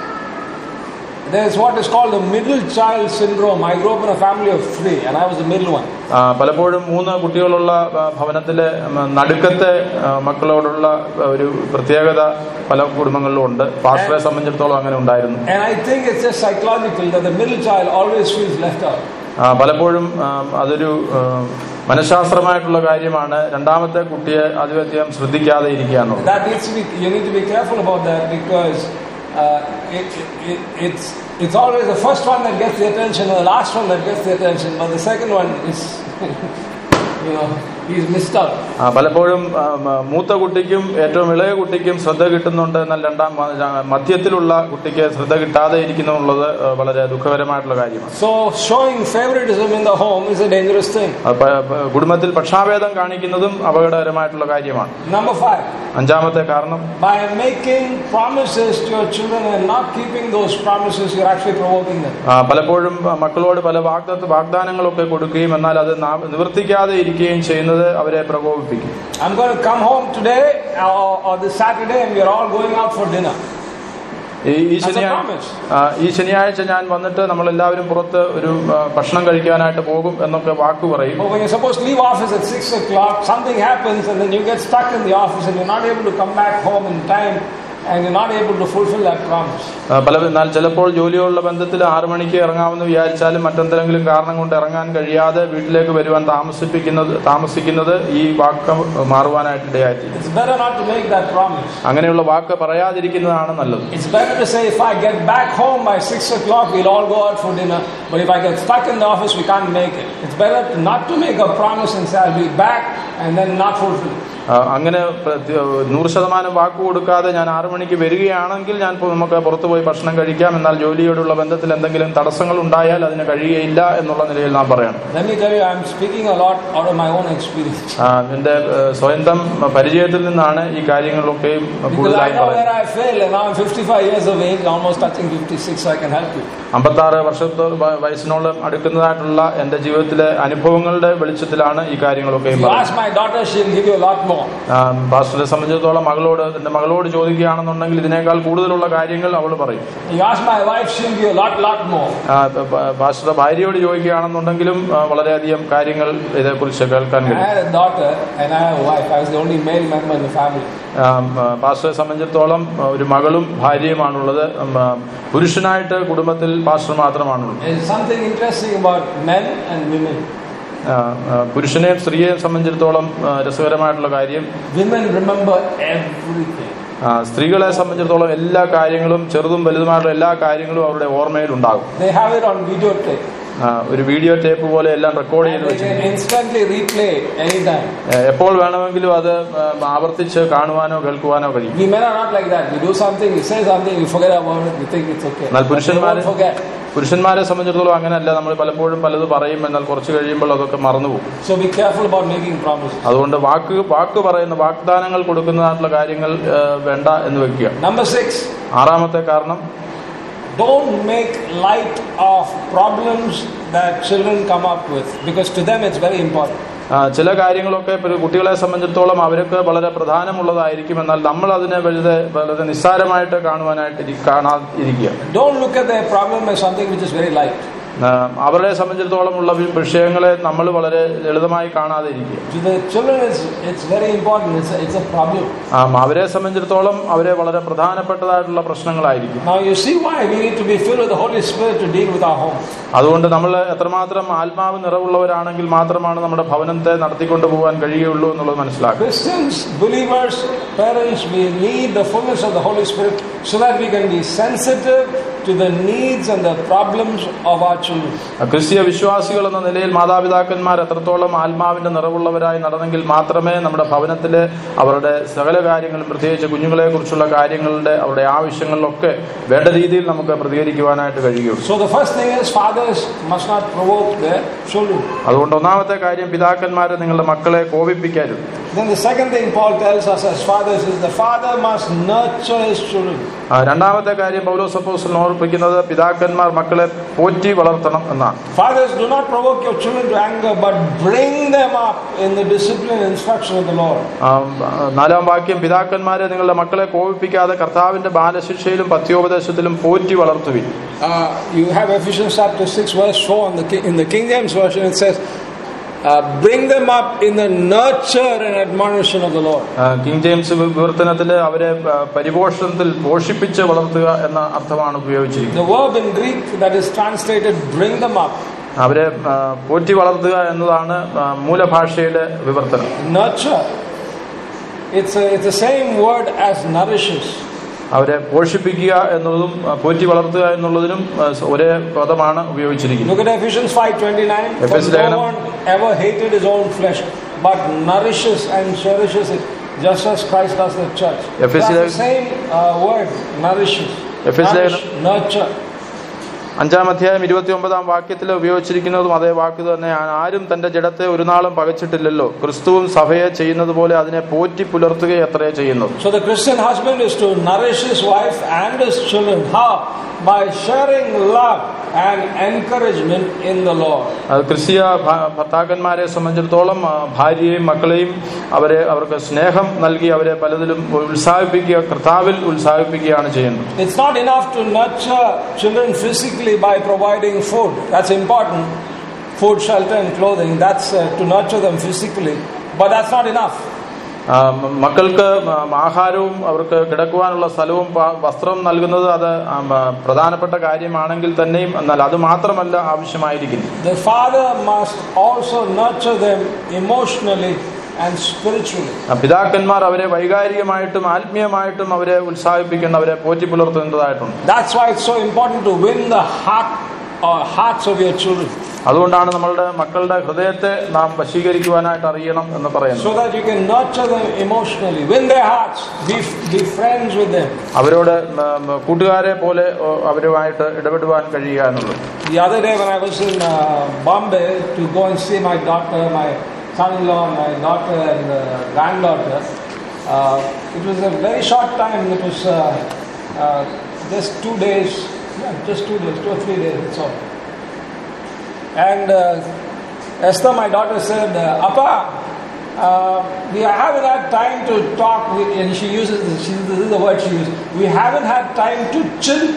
There's what is called the middle child syndrome. I grew up in a family of three, and I was the middle one. ആ, പലപ്പോഴും മൂന്ന് കുട്ടികളുള്ള ആ, ഭവനത്തിലെ ഉം, നടുക്കത്തെ ആ, മക്കളോടുള്ള ഒരു പ്രത്യേകത പല കുടുംബങ്ങളിലും ഉണ്ട് പാസ്റ്ററെ സംബന്ധിച്ചിടത്തോളം അങ്ങനെ ഉണ്ടായിരുന്നു And I think it's just psychological that the middle child always feels left out. ആ, പലപ്പോഴും ആ, അതൊരു ആ, മനഃശാസ്ത്രമായിട്ടുള്ള കാര്യമാണ് രണ്ടാമത്തെ കുട്ടിയെ അധികം ശ്രദ്ധിക്കാതെ ഇരിക്കുക എന്നുള്ളത് That needs to be, you need to be careful about that because uh, it, it, it's, it's always the first one that gets the attention or the last one that gets the attention, but the second one is, you know, He's missed out. ആ, പലപ്പോഴും ആ, മ- മൂത്ത കുട്ടിക്കും ഏറ്റവും ഇളയ കുട്ടിക്കും ശ്രദ്ധ കിട്ടുന്നുണ്ട് എന്നാൽ രണ്ടാം മ- മധ്യത്തിലുള്ള കുട്ടിക്ക് ശ്രദ്ധ കിട്ടാതെ ഇരിക്കുന്നുള്ളത് ആ, വളരെ ദുഃഖകരമായിട്ടുള്ള കാര്യമാണ് So showing favoritism in the home is a dangerous thing. ആ, പ- പ- കുടുംബത്തിൽ പക്ഷാഭേദം കാണിക്കുന്നതും അപകടകരമായിട്ടുള്ള കാര്യമാണ് Number five, അഞ്ചാമത്തെ കാരണം by making promises to your children and not keeping those promises, you're actually provoking them. ആ, പലപ്പോഴും മക്കളോട് പല വാഗ്ദത്ത വാഗ്ദാനങ്ങളൊക്കെ കൊടുക്കുകയും എന്നാൽ അത് നാ- നിവർത്തിക്കാതെ ഇരിക്കുകയും ചെയ്യുന്നത് അവരെ പ്രകോപിപ്പിക്കും I'm going to come home today or, or this Saturday and we're all going out for dinner. ഈ ഈ As a ശനിയാഴ്ച promise. ആ, ഈ ശനിയാഴ്ച ഞാൻ വന്നിട്ട് നമ്മൾ എല്ലാവരും പുറത്ത് ഒരു ആ, ഭക്ഷണം കഴിക്കാനായിട്ട് പോകും എന്നൊക്കെ വാക്ക് പറയും But when you're supposed to leave office at 6 o'clock, something happens and then you get stuck in the office and you're not able to come back home in time and you're not able to fulfill that promise. ആ, പല എന്നാൽ ചിലപ്പോൾ ജോലിയുള്ള ബന്ധത്തിൽ ആറു മണിക്ക് ഇറങ്ങാമെന്ന് വിചാരിച്ചാലും മറ്റെന്തെങ്കിലും കാരണം കൊണ്ട് ഇറങ്ങാൻ കഴിയാതെ വീട്ടിലേക്ക് വരുവാൻ താമസിപ്പിക്കുന്നത് താമസിക്കുന്നത് ഈ വാക്ക് മാറുവാനായിട്ട് ഇടയായിത്തീരും It's better not to make that promise. അങ്ങനെയുള്ള വാക്ക് പറയാതിരിക്കുന്നതാണ് നല്ലത് It's better to say if I get back home by 6 o'clock, we'll all go out for dinner. But if I get stuck in the office, we can't make it. It's better to not to make a promise and say I'll be back and then not fulfill it. ആ, അങ്ങനെ പ്രത്യ- നൂറ് ശതമാനം വാക്ക് കൊടുക്കാതെ ഞാൻ ആറു മണിക്ക് വരികയാണെങ്കിൽ ഞാൻ ഇപ്പോൾ നമുക്ക് പുറത്തു പോയി ഭക്ഷണം കഴിക്കാം എന്നാൽ ജോലിയോടുള്ള ബന്ധത്തിൽ എന്തെങ്കിലും തടസ്സങ്ങൾ ഉണ്ടായാൽ അതിന് കഴിയുകയില്ല എന്നുള്ള നിലയിൽ നാം പറയണം Let me tell you, I'm speaking a lot out of my own experience. ആ, എന്റെ ഏഹ്, സ്വന്തം പരിചയത്തിൽ നിന്നാണ് ഈ കാര്യങ്ങളൊക്കെയും Because I കൂടുതലായി know where പറയുന്നത് I failed, and now I'm 55 years of age, almost touching 56, so I can help you. അമ്പത്താറ് വർഷത്തോ വ- വയസ്സിനോളം അടുക്കുന്നതായിട്ടുള്ള എന്റെ ജീവിതത്തിലെ അനുഭവങ്ങളുടെ വെളിച്ചത്തിലാണ് ഈ കാര്യങ്ങളൊക്കെയും If you പറയുന്നത് ask my daughter, she'll give you a lot more. ആ, പാസ്റ്ററെ സംബന്ധിച്ചിടത്തോളം മകളോട് എന്റെ മകളോട് ചോദിക്കുകയാണെന്നുണ്ടെങ്കിൽ ഇതിനേക്കാൾ കൂടുതലുള്ള കാര്യങ്ങൾ അവൾ പറയും You ask my wife, she'll give you a lot, lot more. ആ, പ- പ- പാസ്റ്ററുടെ ഭാര്യയോട് ചോദിക്കുകയാണെന്നുണ്ടെങ്കിലും ആ, വളരെയധികം കാര്യങ്ങൾ ഇതേക്കുറിച്ച് കേൾക്കാൻ I കഴിയും had a daughter and I had a wife. I was the only male member in the family. ആ, ആ, പാസ്റ്ററെ സംബന്ധിച്ചിടത്തോളം ആ, ഒരു മകളും ഭാര്യയുമാണുള്ളത് ഉം, ആ, പുരുഷനായിട്ട് കുടുംബത്തിൽ പാസ്റ്റർ മാത്രമാണുള്ളത് There's something interesting about men and women. ആ, ആ, പുരുഷനെയും സ്ത്രീയെയും സംബന്ധിച്ചിടത്തോളം ആ, രസകരമായിട്ടുള്ള കാര്യം Women remember everything. ആ, സ്ത്രീകളെ സംബന്ധിച്ചിടത്തോളം എല്ലാ കാര്യങ്ങളും ചെറുതും വലുതുമായിട്ടുള്ള എല്ലാ കാര്യങ്ങളും അവരുടെ ഓർമ്മയിൽ ഉണ്ടാകും They have it on videotape. ആ, ഒരു വീഡിയോ ടേപ്പ് പോലെ എല്ലാം റെക്കോർഡ് ചെയ്ത് And they വെച്ചു can instantly replay it anytime. എപ്പോൾ വേണമെങ്കിലും അത് ആ, ആവർത്തിച്ച് കാണുവാനോ കേൾക്കുവാനോ കഴിയും We men are not like that. We do something, we say something, we forget about it, we think it's okay. എന്നാൽ But they പുരുഷന്മാര് won't forget. പുരുഷന്മാരെ സംബന്ധിച്ചിടത്തോളം അങ്ങനെയല്ല നമ്മൾ പലപ്പോഴും പലത് പറയും എന്നാൽ കുറച്ച് കഴിയുമ്പോൾ അതൊക്കെ മറന്നുപോകും So be careful about making promises. അതുകൊണ്ട് വാക്ക് വാക്ക് പറയുന്ന വാഗ്ദാനങ്ങൾ കൊടുക്കുന്നതായിട്ടുള്ള കാര്യങ്ങൾ ആ, വേണ്ട എന്ന് വെക്കുക Number six, ആറാമത്തെ കാരണം don't make light of problems that children come up with because to them it's very important. ആ, ചില കാര്യങ്ങളൊക്കെ ഇപ്പൊ കുട്ടികളെ സംബന്ധിച്ചിടത്തോളം അവർക്ക് വളരെ പ്രധാനമുള്ളതായിരിക്കും എന്നാൽ നമ്മൾ അതിനെ വളരെ വളരെ നിസ്സാരമായിട്ട് കാണുവാനായിട്ട് ഇരി- കാണാതിരിക്കുക Don't look at their problem as something which is very light. ആ, അവരെ സംബന്ധിച്ചിടത്തോളം ഉള്ള വി- വിഷയങ്ങളെ നമ്മൾ വളരെ ലളിതമായി കാണാതെ ഇരിക്കുക To the children, it's, it's very important. It's a, it's a problem. ആ, അവരെ സംബന്ധിച്ചിടത്തോളം അവരെ വളരെ പ്രധാനപ്പെട്ടതായിട്ടുള്ള പ്രശ്നങ്ങളായിരിക്കും Now you see why we need to be filled with the Holy Spirit to deal with our home. അതുകൊണ്ട് നമ്മൾ എത്രമാത്രം ആത്മാവ് നിറവുള്ളവരാണെങ്കിൽ മാത്രമാണ് നമ്മുടെ ഭവനത്തെ നടത്തിക്കൊണ്ടു പോകാൻ കഴിയുള്ളൂ എന്നുള്ളത് മനസ്സിലാക്കുക Christians, believers, parents, we need the fullness of the Holy Spirit so that we can be sensitive to the needs and the problems of our children. ക്രിസ്തീയ വിശ്വാസികൾ എന്ന നിലയിൽ മാതാപിതാക്കന്മാർ എത്രത്തോളം ആത്മാവിന്റെ നിറവുള്ളവരായി നടന്നെങ്കിൽ മാത്രമേ നമ്മുടെ ഭവനത്തിലെ അവരുടെ സകല കാര്യങ്ങളും പ്രത്യേകിച്ച് കുഞ്ഞുങ്ങളെ കുറിച്ചുള്ള കാര്യങ്ങളുടെ അവരുടെ ആവശ്യങ്ങളിലൊക്കെ വേണ്ട രീതിയിൽ നമുക്ക് പ്രതികരിക്കുവാനായിട്ട് കഴിയുള്ളൂ So the first thing is fathers must not provoke their children. അതുകൊണ്ട് ഒന്നാമത്തെ കാര്യം പിതാക്കന്മാരെ നിങ്ങളുടെ മക്കളെ കോപിപ്പിക്കരുത് Then the second thing Paul tells us as fathers is the father must nurture his children. ആ, രണ്ടാമത്തെ കാര്യം പൗലോസ് അപ്പോസ്തലൻ ഓർപ്പിക്കുന്നത് പിതാക്കന്മാർ മക്കളെ പോറ്റി വളർത്തണം എന്നാണ് Fathers, do not provoke your children to anger, but bring them up in the discipline and instruction of the Lord. ആ, നാലാം വാക്യം പിതാക്കന്മാരെ നിങ്ങളുടെ മക്കളെ കോപിപ്പിക്കാതെ കർത്താവിന്റെ ബാലശിക്ഷയിലും പത്യോപദേശത്തിലും പോറ്റി വളർത്തുവിൻ Uh, you have Ephesians chapter 6, verse 4 in the, Ki- in the King James Version, it says, uh, Bring them up in the nurture and admonition of the Lord. ആ, കിങ് ജെയിംസ് വിവർത്തനത്തില് അവരെ ആ, പരിപോഷണത്തിൽ പോഷിപ്പിച്ച് വളർത്തുക എന്ന അർത്ഥമാണ് ഉപയോഗിച്ചിരിക്കുന്നത് The verb in Greek that is translated bring them up, അവരെ ആ, പോറ്റി വളർത്തുക എന്നതാണ് ആ, മൂലഭാഷയുടെ വിവർത്തനം nurture. It's, a, it's the same word as nourishes. അവരെ പോഷിപ്പിക്കുക എന്നതും ആ, പോറ്റി വളർത്തുക എന്നുള്ളതിനും ആ, ഒരേ പദമാണ് ഉപയോഗിച്ചിരിക്കുന്നത് Look at Ephesians 5.29. Ephesians From now ലേഖനം on, ever hated his own flesh, but nourishes and cherishes it, just as Christ does the church. Ephesus- That's the same uh, word, nourishes. Ephesus- Nourish, nurture. അഞ്ചാം അധ്യായം ഇരുപത്തി ഒമ്പതാം വാക്യത്തിൽ ഉപയോഗിച്ചിരിക്കുന്നതും അതേ വാക്ക് തന്നെ ആരും തന്റെ ജഡത്തെ ഒരു നാളും പകച്ചിട്ടില്ലല്ലോ ക്രിസ്തുവും സഭയെ ചെയ്യുന്നത് പോലെ അതിനെ പോറ്റി പുലർത്തുകയും എത്രയേ ചെയ്യുന്നത് So the Christian husband is to nourish his wife and his children. How? By sharing love and encouragement in the Lord. അത് ക്രിസ്തീയ ഭ- ഭർത്താക്കന്മാരെ സംബന്ധിച്ചിടത്തോളം ആ, ഭാര്യയെയും മക്കളെയും അവരെ അവർക്ക് സ്നേഹം നൽകി അവരെ പലതിലും ഉത്സാഹിപ്പിക്കുക കർത്താവിൽ ഉത്സാഹിപ്പിക്കുകയാണ് ചെയ്യുന്നത് It's not enough to nurture children physically by providing food. That's important. Food, shelter, and clothing. That's uh, to nurture them physically. But that's not enough. ആ, മ- മക്കൾക്ക് ആ, ആഹാരവും അവർക്ക് കിടക്കുവാനുള്ള സ്ഥലവും പ- വസ്ത്രം നൽകുന്നത് അത് ആ, മ- പ്രധാനപ്പെട്ട കാര്യമാണെങ്കിൽ തന്നെയും എന്നാൽ അത് മാത്രമല്ല ആവശ്യമായിരിക്കുന്നു The father must also nurture them emotionally and spiritually. ആ, പിതാക്കന്മാർ അവരെ വൈകാരികമായിട്ടും ആത്മീയമായിട്ടും അവരെ ഉത്സാഹിപ്പിക്കേണ്ട അവരെ Potti പുലർത്തേണ്ടതായിട്ടുണ്ട് That's why it's so important to win the heart or hearts of your children. അതുകൊണ്ടാണ് നമ്മളുടെ മക്കളുടെ ഹൃദയത്തെ നാം വശീകരിക്കുവാനായിട്ട് അറിയണം എന്ന് പറയുന്നത് So that you can nurture them emotionally, win their hearts, be, be friends with them. അവരോട് ഉം, ഉം, കൂട്ടുകാരെ പോലെ ഓ, അവരുമായിട്ട് ഇടപെടുവാൻ കഴിയുക എന്നുള്ളത് The other day when I was in uh, Bombay to go and see my daughter, my son-in-law, my daughter and uh, granddaughter, uh, it was a very short time. It was uh, uh, just two days, yeah, just two days, two or three days, that's all. And uh, Esther, my daughter, said, uh, Appa, uh, we haven't had time to talk, we, and she uses, this, she, this is the word she used, we haven't had time to chill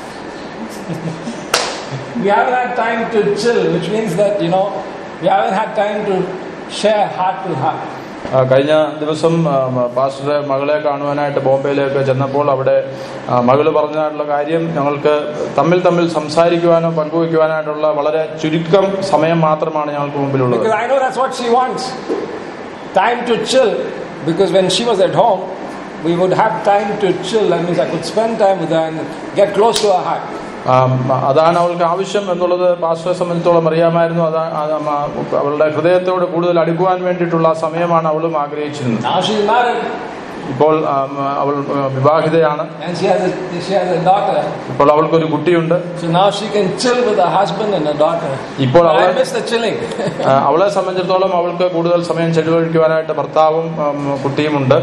we haven't had time to chill, which means that, you know, we haven't had time to share heart to heart. ആ, കഴിഞ്ഞ ദിവസം ആ, മ- പാസ്റ്ററുടെ മകളെ കാണുവാനായിട്ട് ബോംബെയിലേക്ക് ചെന്നപ്പോൾ അവിടെ ആ, മകള് പറഞ്ഞതായിട്ടുള്ള കാര്യം ഞങ്ങൾക്ക് തമ്മിൽ തമ്മിൽ സംസാരിക്കുവാനോ പങ്കുവയ്ക്കുവാനായിട്ടുള്ള വളരെ ചുരുക്കം സമയം മാത്രമാണ് ഞങ്ങൾക്ക് മുമ്പിലുള്ളത് Because I know that's what she wants. Time to chill. Because when she was at home, we would have time to chill. That means I could spend time with her and get close to her heart. ആ, മ- അതാണ് അവൾക്ക് ആവശ്യം എന്നുള്ളത് പാസ്റ്ററെ സംബന്ധിച്ചോളം അറിയാമായിരുന്നു അതാ അത് മ- അവളുടെ ഹൃദയത്തോട് കൂടുതൽ അടുക്കുവാൻ വേണ്ടിയിട്ടുള്ള ആ സമയമാണ് അവളും ആഗ്രഹിച്ചിരുന്നത് Now she's married ഇപ്പോൾ ആ, മ- അവൾ ആ, വിവാഹിതയാണ് and she has a, she has a daughter. ഇപ്പോൾ അവൾക്കൊരു കുട്ടിയുണ്ട് So now she can chill with her husband and her daughter. ഇപ്പോൾ I അവളെ miss the chilling. ആ, അവളെ സംബന്ധിച്ചിടത്തോളം അവൾക്ക് കൂടുതൽ സമയം ചെലവഴിക്കുവാനായിട്ട് ഭർത്താവും ഉം, കുട്ടിയുമുണ്ട്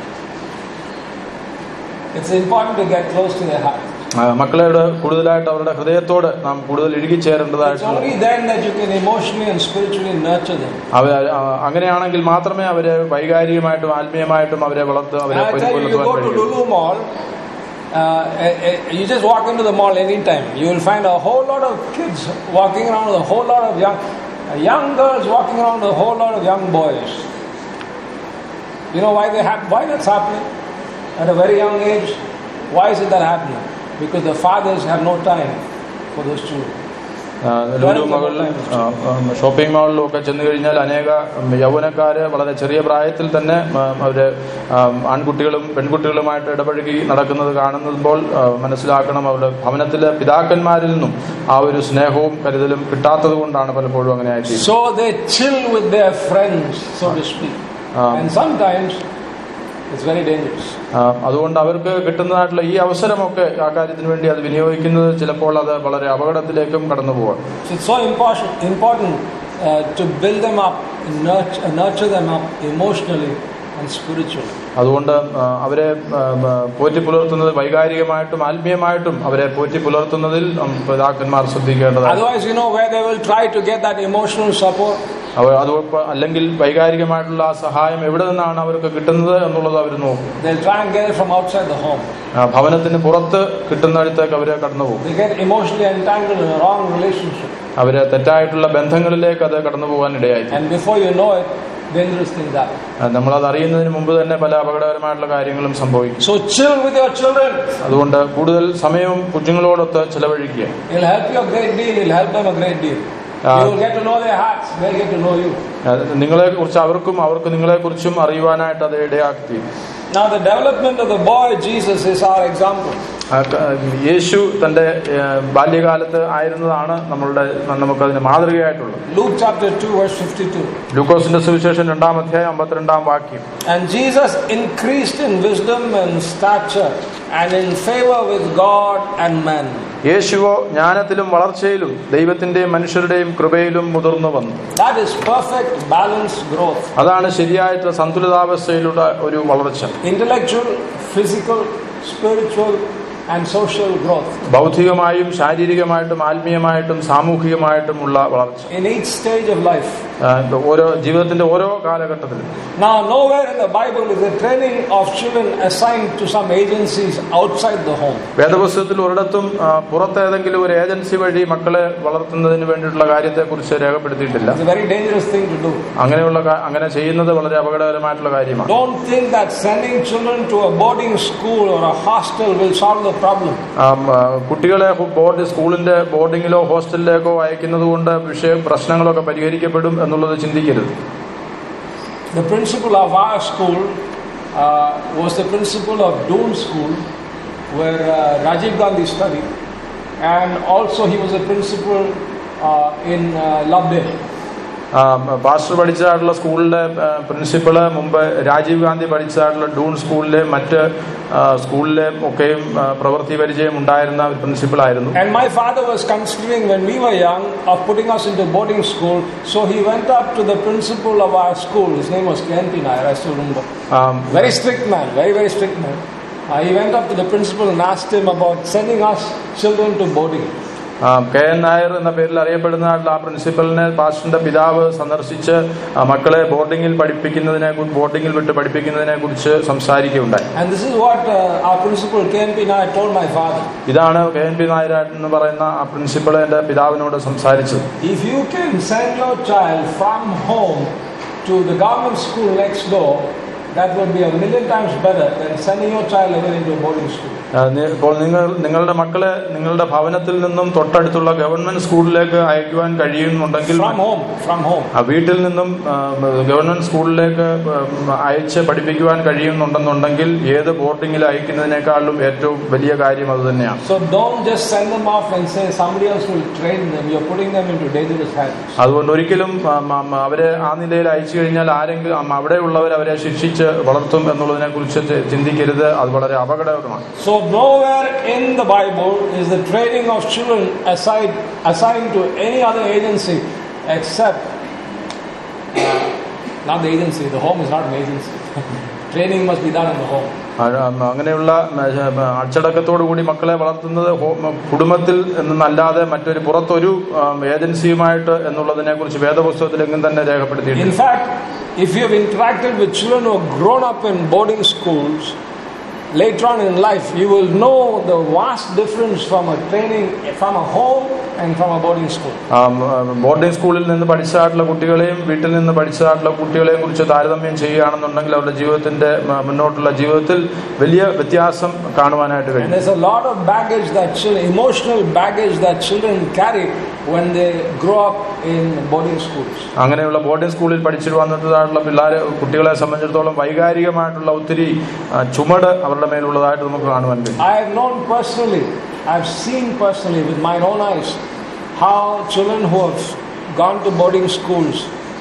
it's important to get close to their heart. ആ, മക്കളോട് കൂടുതലായിട്ട് അവരുടെ ഹൃദയത്തോട് നാം കൂടുതൽ It's ഇഴുകിച്ചേരേണ്ടതായിട്ടുള്ള only then that you can emotionally and spiritually nurture them. അവ ആ, അങ്ങനെയാണെങ്കിൽ മാത്രമേ അവരെ വൈകാരികമായിട്ടും ആത്മീയമായിട്ടും അവരെ വളർത്ത് And അവരെ I tell you, you പുലർത്തുവാൻ go to കഴിയും Lulu Mall, uh, eh, eh, you just walk into the mall anytime. You will find a whole lot of kids walking around with a whole lot of young, uh, young girls walking around with a whole lot of young boys. You know why they have why that's happening at a very young age? Why is it that happening? Because the fathers have no time for those children. ആ, ലുലു മകളിലും ആ, ആ, ഷോപ്പിംഗ് മാളിലും ഒക്കെ ചെന്ന് കഴിഞ്ഞാൽ അനേക ഉം, യൗവനക്കാര് വളരെ ചെറിയ പ്രായത്തിൽ തന്നെ ആ, അവര് ആ, ആൺകുട്ടികളും പെൺകുട്ടികളുമായിട്ട് ഇടപഴകി നടക്കുന്നത് കാണുമ്പോൾ ആ, മനസ്സിലാക്കണം അവരുടെ ഭവനത്തിലെ പിതാക്കന്മാരിൽ നിന്നും ആ ഒരു സ്നേഹവും കരുതലും കിട്ടാത്തത് കൊണ്ടാണ് പലപ്പോഴും അങ്ങനെ ആയിത്തീരുന്നത് So they chill with their friends, so to speak. Um, and sometimes it's very dangerous. ആ, അതുകൊണ്ട് അവർക്ക് കിട്ടുന്നതായിട്ടുള്ള ഈ അവസരമൊക്കെ ആ കാര്യത്തിന് വേണ്ടി അത് വിനിയോഗിക്കുന്നത് ചിലപ്പോൾ അത് വളരെ അപകടത്തിലേക്കും കടന്നു പോകാം So it's so important, important uh, to build them up, nurture, nurture them up emotionally and spiritually. അതുകൊണ്ട് ആ, അവരെ ആ, ആ, പോറ്റി പുലർത്തുന്നത് വൈകാരികമായിട്ടും ആത്മീയമായിട്ടും അവരെ പോറ്റി പുലർത്തുന്നതിൽ ഉം, പിതാക്കന്മാർ ശ്രദ്ധിക്കേണ്ടതാണ് Otherwise, you know where they will try to get that emotional support. അവർ അത് അല്ലെങ്കിൽ വൈകാരികമായിട്ടുള്ള ആ സഹായം എവിടെ നിന്നാണ് അവർക്ക് കിട്ടുന്നത് എന്നുള്ളത് അവർ നോക്കും They'll try and get it from outside the home. ആ, ഭവനത്തിന് പുറത്ത് കിട്ടുന്നിടത്തേക്ക് അവരെ കടന്നു പോകും They get emotionally entangled in a wrong relationship. അവര് തെറ്റായിട്ടുള്ള ബന്ധങ്ങളിലേക്ക് അത് കടന്നു പോകാൻ ഇടയായി And before you know it, dangerous things happen. നമ്മളത് അറിയുന്നതിന് മുമ്പ് തന്നെ പല അപകടകരമായിട്ടുള്ള കാര്യങ്ങളും സംഭവിക്കും So chill with your children. അതുകൊണ്ട് കൂടുതൽ സമയവും കുഞ്ഞുങ്ങളോടൊത്ത് ചെലവഴിക്കുക It'll help you a great deal. It'll help them a great deal. Ah. you will get to know their hearts. They'll get to know you. നിങ്ങളെ കുറിച്ച് അവർക്കും അവർക്ക് നിങ്ങളെ കുറിച്ചും അറിയുവാനായിട്ട് അത് ഇടയാക്കി Now, the development of the boy Jesus is our example. ആ, ക- യേശു തന്റെ ഏ, ബാല്യകാലത്ത് ആയിരുന്നതാണ് നമ്മളുടെ നമുക്കതിന് മാതൃകയായിട്ടുള്ളത് Luke chapter 2, verse 52. ലൂക്കോസിന്റെ സുവിശേഷം രണ്ടാം അധ്യായം അമ്പത്തിരണ്ടാം വാക്യം And Jesus increased in wisdom and stature and in favor with God and men. യേശുവോ ജ്ഞാനത്തിലും വളർച്ചയിലും ദൈവത്തിന്റെയും മനുഷ്യരുടെയും കൃപയിലും മുതിർന്നു വന്നു That is perfect, balanced growth. അതാണ് ശരിയായിട്ട് സന്തുലിതാവസ്ഥയിലുള്ള ഒരു വളർച്ച Intellectual, physical, spiritual, and social growth. ബൗദ്ധികമായും ശാരീരികമായിട്ടും ആത്മീയമായിട്ടും സാമൂഹികമായിട്ടുമുള്ള വളർച്ച In each stage of life. ആ, ഓരോ ജീവിതത്തിന്റെ ഓരോ കാലഘട്ടത്തിലും Now, nowhere in the Bible is the training of children assigned to some agencies outside the home. വേദപുസ്തകത്തിൽ ഒരിടത്തും ആ, പുറത്തേതെങ്കിലും ഒരു ഏജൻസി വഴി മക്കളെ വളർത്തുന്നതിന് വേണ്ടിയിട്ടുള്ള കാര്യത്തെക്കുറിച്ച് രേഖപ്പെടുത്തിയിട്ടില്ല It's a very dangerous thing to do. അങ്ങനെയുള്ള കാ- അങ്ങനെ ചെയ്യുന്നത് വളരെ അപകടകരമായിട്ടുള്ള കാര്യമാണ് Don't think that sending children to a boarding school or a hostel will solve the problem. ആ, ആ, കുട്ടികളെ ബോർഡ് സ്കൂളിന്റെ ബോർഡിങ്ങിലോ ഹോസ്റ്റലിലേക്കോ അയക്കുന്നത് കൊണ്ട് വിഷയ പ്രശ്നങ്ങളൊക്കെ പരിഹരിക്കപ്പെടും എന്നുള്ളത് ചിന്തിക്കരുത് The principal of our school uh, was the principal of Doon School, where uh, Rajiv Gandhi studied, and also he was a principal uh, in uh, Lovedale. ആ, പാസ്റ്റർ പഠിച്ചതായിട്ടുള്ള സ്കൂളിലെ ആ, പ്രിൻസിപ്പള് മുമ്പ് രാജീവ് ഗാന്ധി പഠിച്ചതായിട്ടുള്ള ഡൂൺ സ്കൂളിലെ മറ്റ് ആ, സ്കൂളിലെ ഒക്കെയും ആ, പ്രവൃത്തി പരിചയം ഉണ്ടായിരുന്ന ഒരു പ്രിൻസിപ്പളായിരുന്നു And my father was considering when we were young of putting us into boarding school, so he went up to the principal of our school. His name was KNP Nair, I still remember. ആ, Very strict man, very, very strict man. Uh, he went up to the principal and asked him about sending us children to boarding. ആ, കെ എൻ നായർ എന്ന പേരിൽ അറിയപ്പെടുന്നതായിട്ടുള്ള ആ പ്രിൻസിപ്പലിനെ പാസ്റ്ററിന്റെ പിതാവ് സന്ദർശിച്ച് ആ, മക്കളെ ബോർഡിങ്ങിൽ പഠിപ്പിക്കുന്നതിനെ കു- ബോർഡിങ്ങിൽ വിട്ട് പഠിപ്പിക്കുന്നതിനെ കുറിച്ച് സംസാരിക്കുകയുണ്ടായി And this is what uh, our principal KNP Nair told my father. ഇതാണ് കെ എൻ പി നായർ എന്ന് പറയുന്ന ആ പ്രിൻസിപ്പൾ എന്റെ പിതാവിനോട് സംസാരിച്ചത് If you can send your child from home to the government school next door, that would be a million times better than sending your child away into a boarding school. ആ, നി- ഇപ്പോൾ നിങ്ങൾ നിങ്ങളുടെ മക്കളെ നിങ്ങളുടെ ഭവനത്തിൽ നിന്നും തൊട്ടടുത്തുള്ള ഗവൺമെന്റ് സ്കൂളിലേക്ക് അയക്കുവാൻ കഴിയുന്നുണ്ടെങ്കിൽ From home, from home. ആ, വീട്ടിൽ നിന്നും ആ, ഗവൺമെന്റ് സ്കൂളിലേക്ക് ആ, അയച്ച് പഠിപ്പിക്കുവാൻ കഴിയുന്നുണ്ടെന്നുണ്ടെങ്കിൽ ഏത് ബോർഡിങ്ങിൽ അയക്കുന്നതിനേക്കാളും ഏറ്റവും വലിയ കാര്യം അത് തന്നെയാണ് So don't just send them off and say somebody else will train them. You're putting them into dangerous hands. അതുകൊണ്ട് ഒരിക്കലും ആ, മ- മ- അവരെ ആ നിലയിൽ അയച്ചു കഴിഞ്ഞാൽ ആരെങ്കിലും ആ, അവിടെയുള്ളവർ അവരെ ശിക്ഷിച്ച് വളർത്തും എന്നുള്ളതിനെ കുറിച്ച് ചിന്തിക്കരുത് അത് വളരെ അപകടകരമാണ് So nowhere in the Bible is the training of children aside, assigned to any other agency except uh, not the agency. The home is not an agency. training must be done in the home. ആ, അങ്ങനെയുള്ള ആ, അച്ചടക്കത്തോടു കൂടി മക്കളെ വളർത്തുന്നത് ഹോ- കുടുംബത്തിൽ നിന്നല്ലാതെ മറ്റൊരു പുറത്തൊരു ആ, ഏജൻസിയുമായിട്ട് എന്നുള്ളതിനെ കുറിച്ച് വേദപുസ്തകത്തിൽ എങ്ങും തന്നെ In രേഖപ്പെടുത്തിയിട്ടില്ല fact, if you have interacted with children who have grown up in boarding schools, later on in life, you will know the vast difference from a training from a home and from a boarding school. ആ, ആ, ബോർഡിംഗ് സ്കൂളിൽ നിന്ന് പഠിച്ചതായിട്ടുള്ള കുട്ടികളെയും വീട്ടിൽ നിന്ന് പഠിച്ചതായിട്ടുള്ള കുട്ടികളെയും കുറിച്ച് താരതമ്യം ചെയ്യുകയാണെന്നുണ്ടെങ്കിൽ അവരുടെ ജീവിതത്തിന്റെ ആ, മുന്നോട്ടുള്ള ജീവിതത്തിൽ വലിയ വ്യത്യാസം കാണുവാനായിട്ട് And കഴിയും there's a lot of baggage that children, emotional baggage that children carry when they grow up in boarding schools. അങ്ങനെയുള്ള ബോർഡിംഗ് സ്കൂളിൽ പഠിച്ചിട്ട് വന്നിട്ടുള്ള പിള്ളേരെ കുട്ടികളെ സംബന്ധിച്ചിടത്തോളം വൈകാരികമായിട്ടുള്ള ഒത്തിരി ആ, ചുമട് അവരുടെ മേലുള്ളതായിട്ട് നമുക്ക് കാണുവാൻ കഴിയും I have known personally, I've seen personally with my own eyes how children who have gone to boarding schools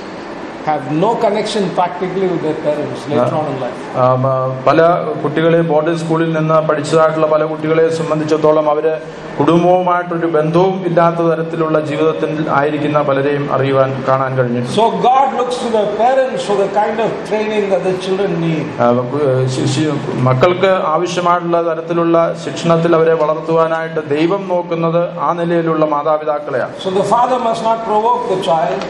have no connection practically with their parents later on in life. ആ, മ, പല കുട്ടികളെ ബോർഡിംഗ് സ്കൂളിൽ നിന്ന് പഠിച്ചതായിട്ടുള്ള പല കുട്ടികളെ സംബന്ധിച്ചിടത്തോളം അവര് കുടുംബവുമായിട്ടൊരു ബന്ധവും ഇല്ലാത്ത തരത്തിലുള്ള ജീവിതത്തിൽ ആയിരിക്കുന്ന പലരെയും അറിയുവാൻ കാണാൻ കഴിഞ്ഞിട്ടുണ്ട് So God looks to the parents for the kind of training that the children need. ആ, ശി- ശി- മക്കൾക്ക് ആവശ്യമായിട്ടുള്ള തരത്തിലുള്ള ശിക്ഷണത്തിൽ അവരെ വളർത്തുവാനായിട്ട് ദൈവം നോക്കുന്നത് ആ നിലയിലുള്ള മാതാപിതാക്കളെയാണ് So the father must not provoke the child.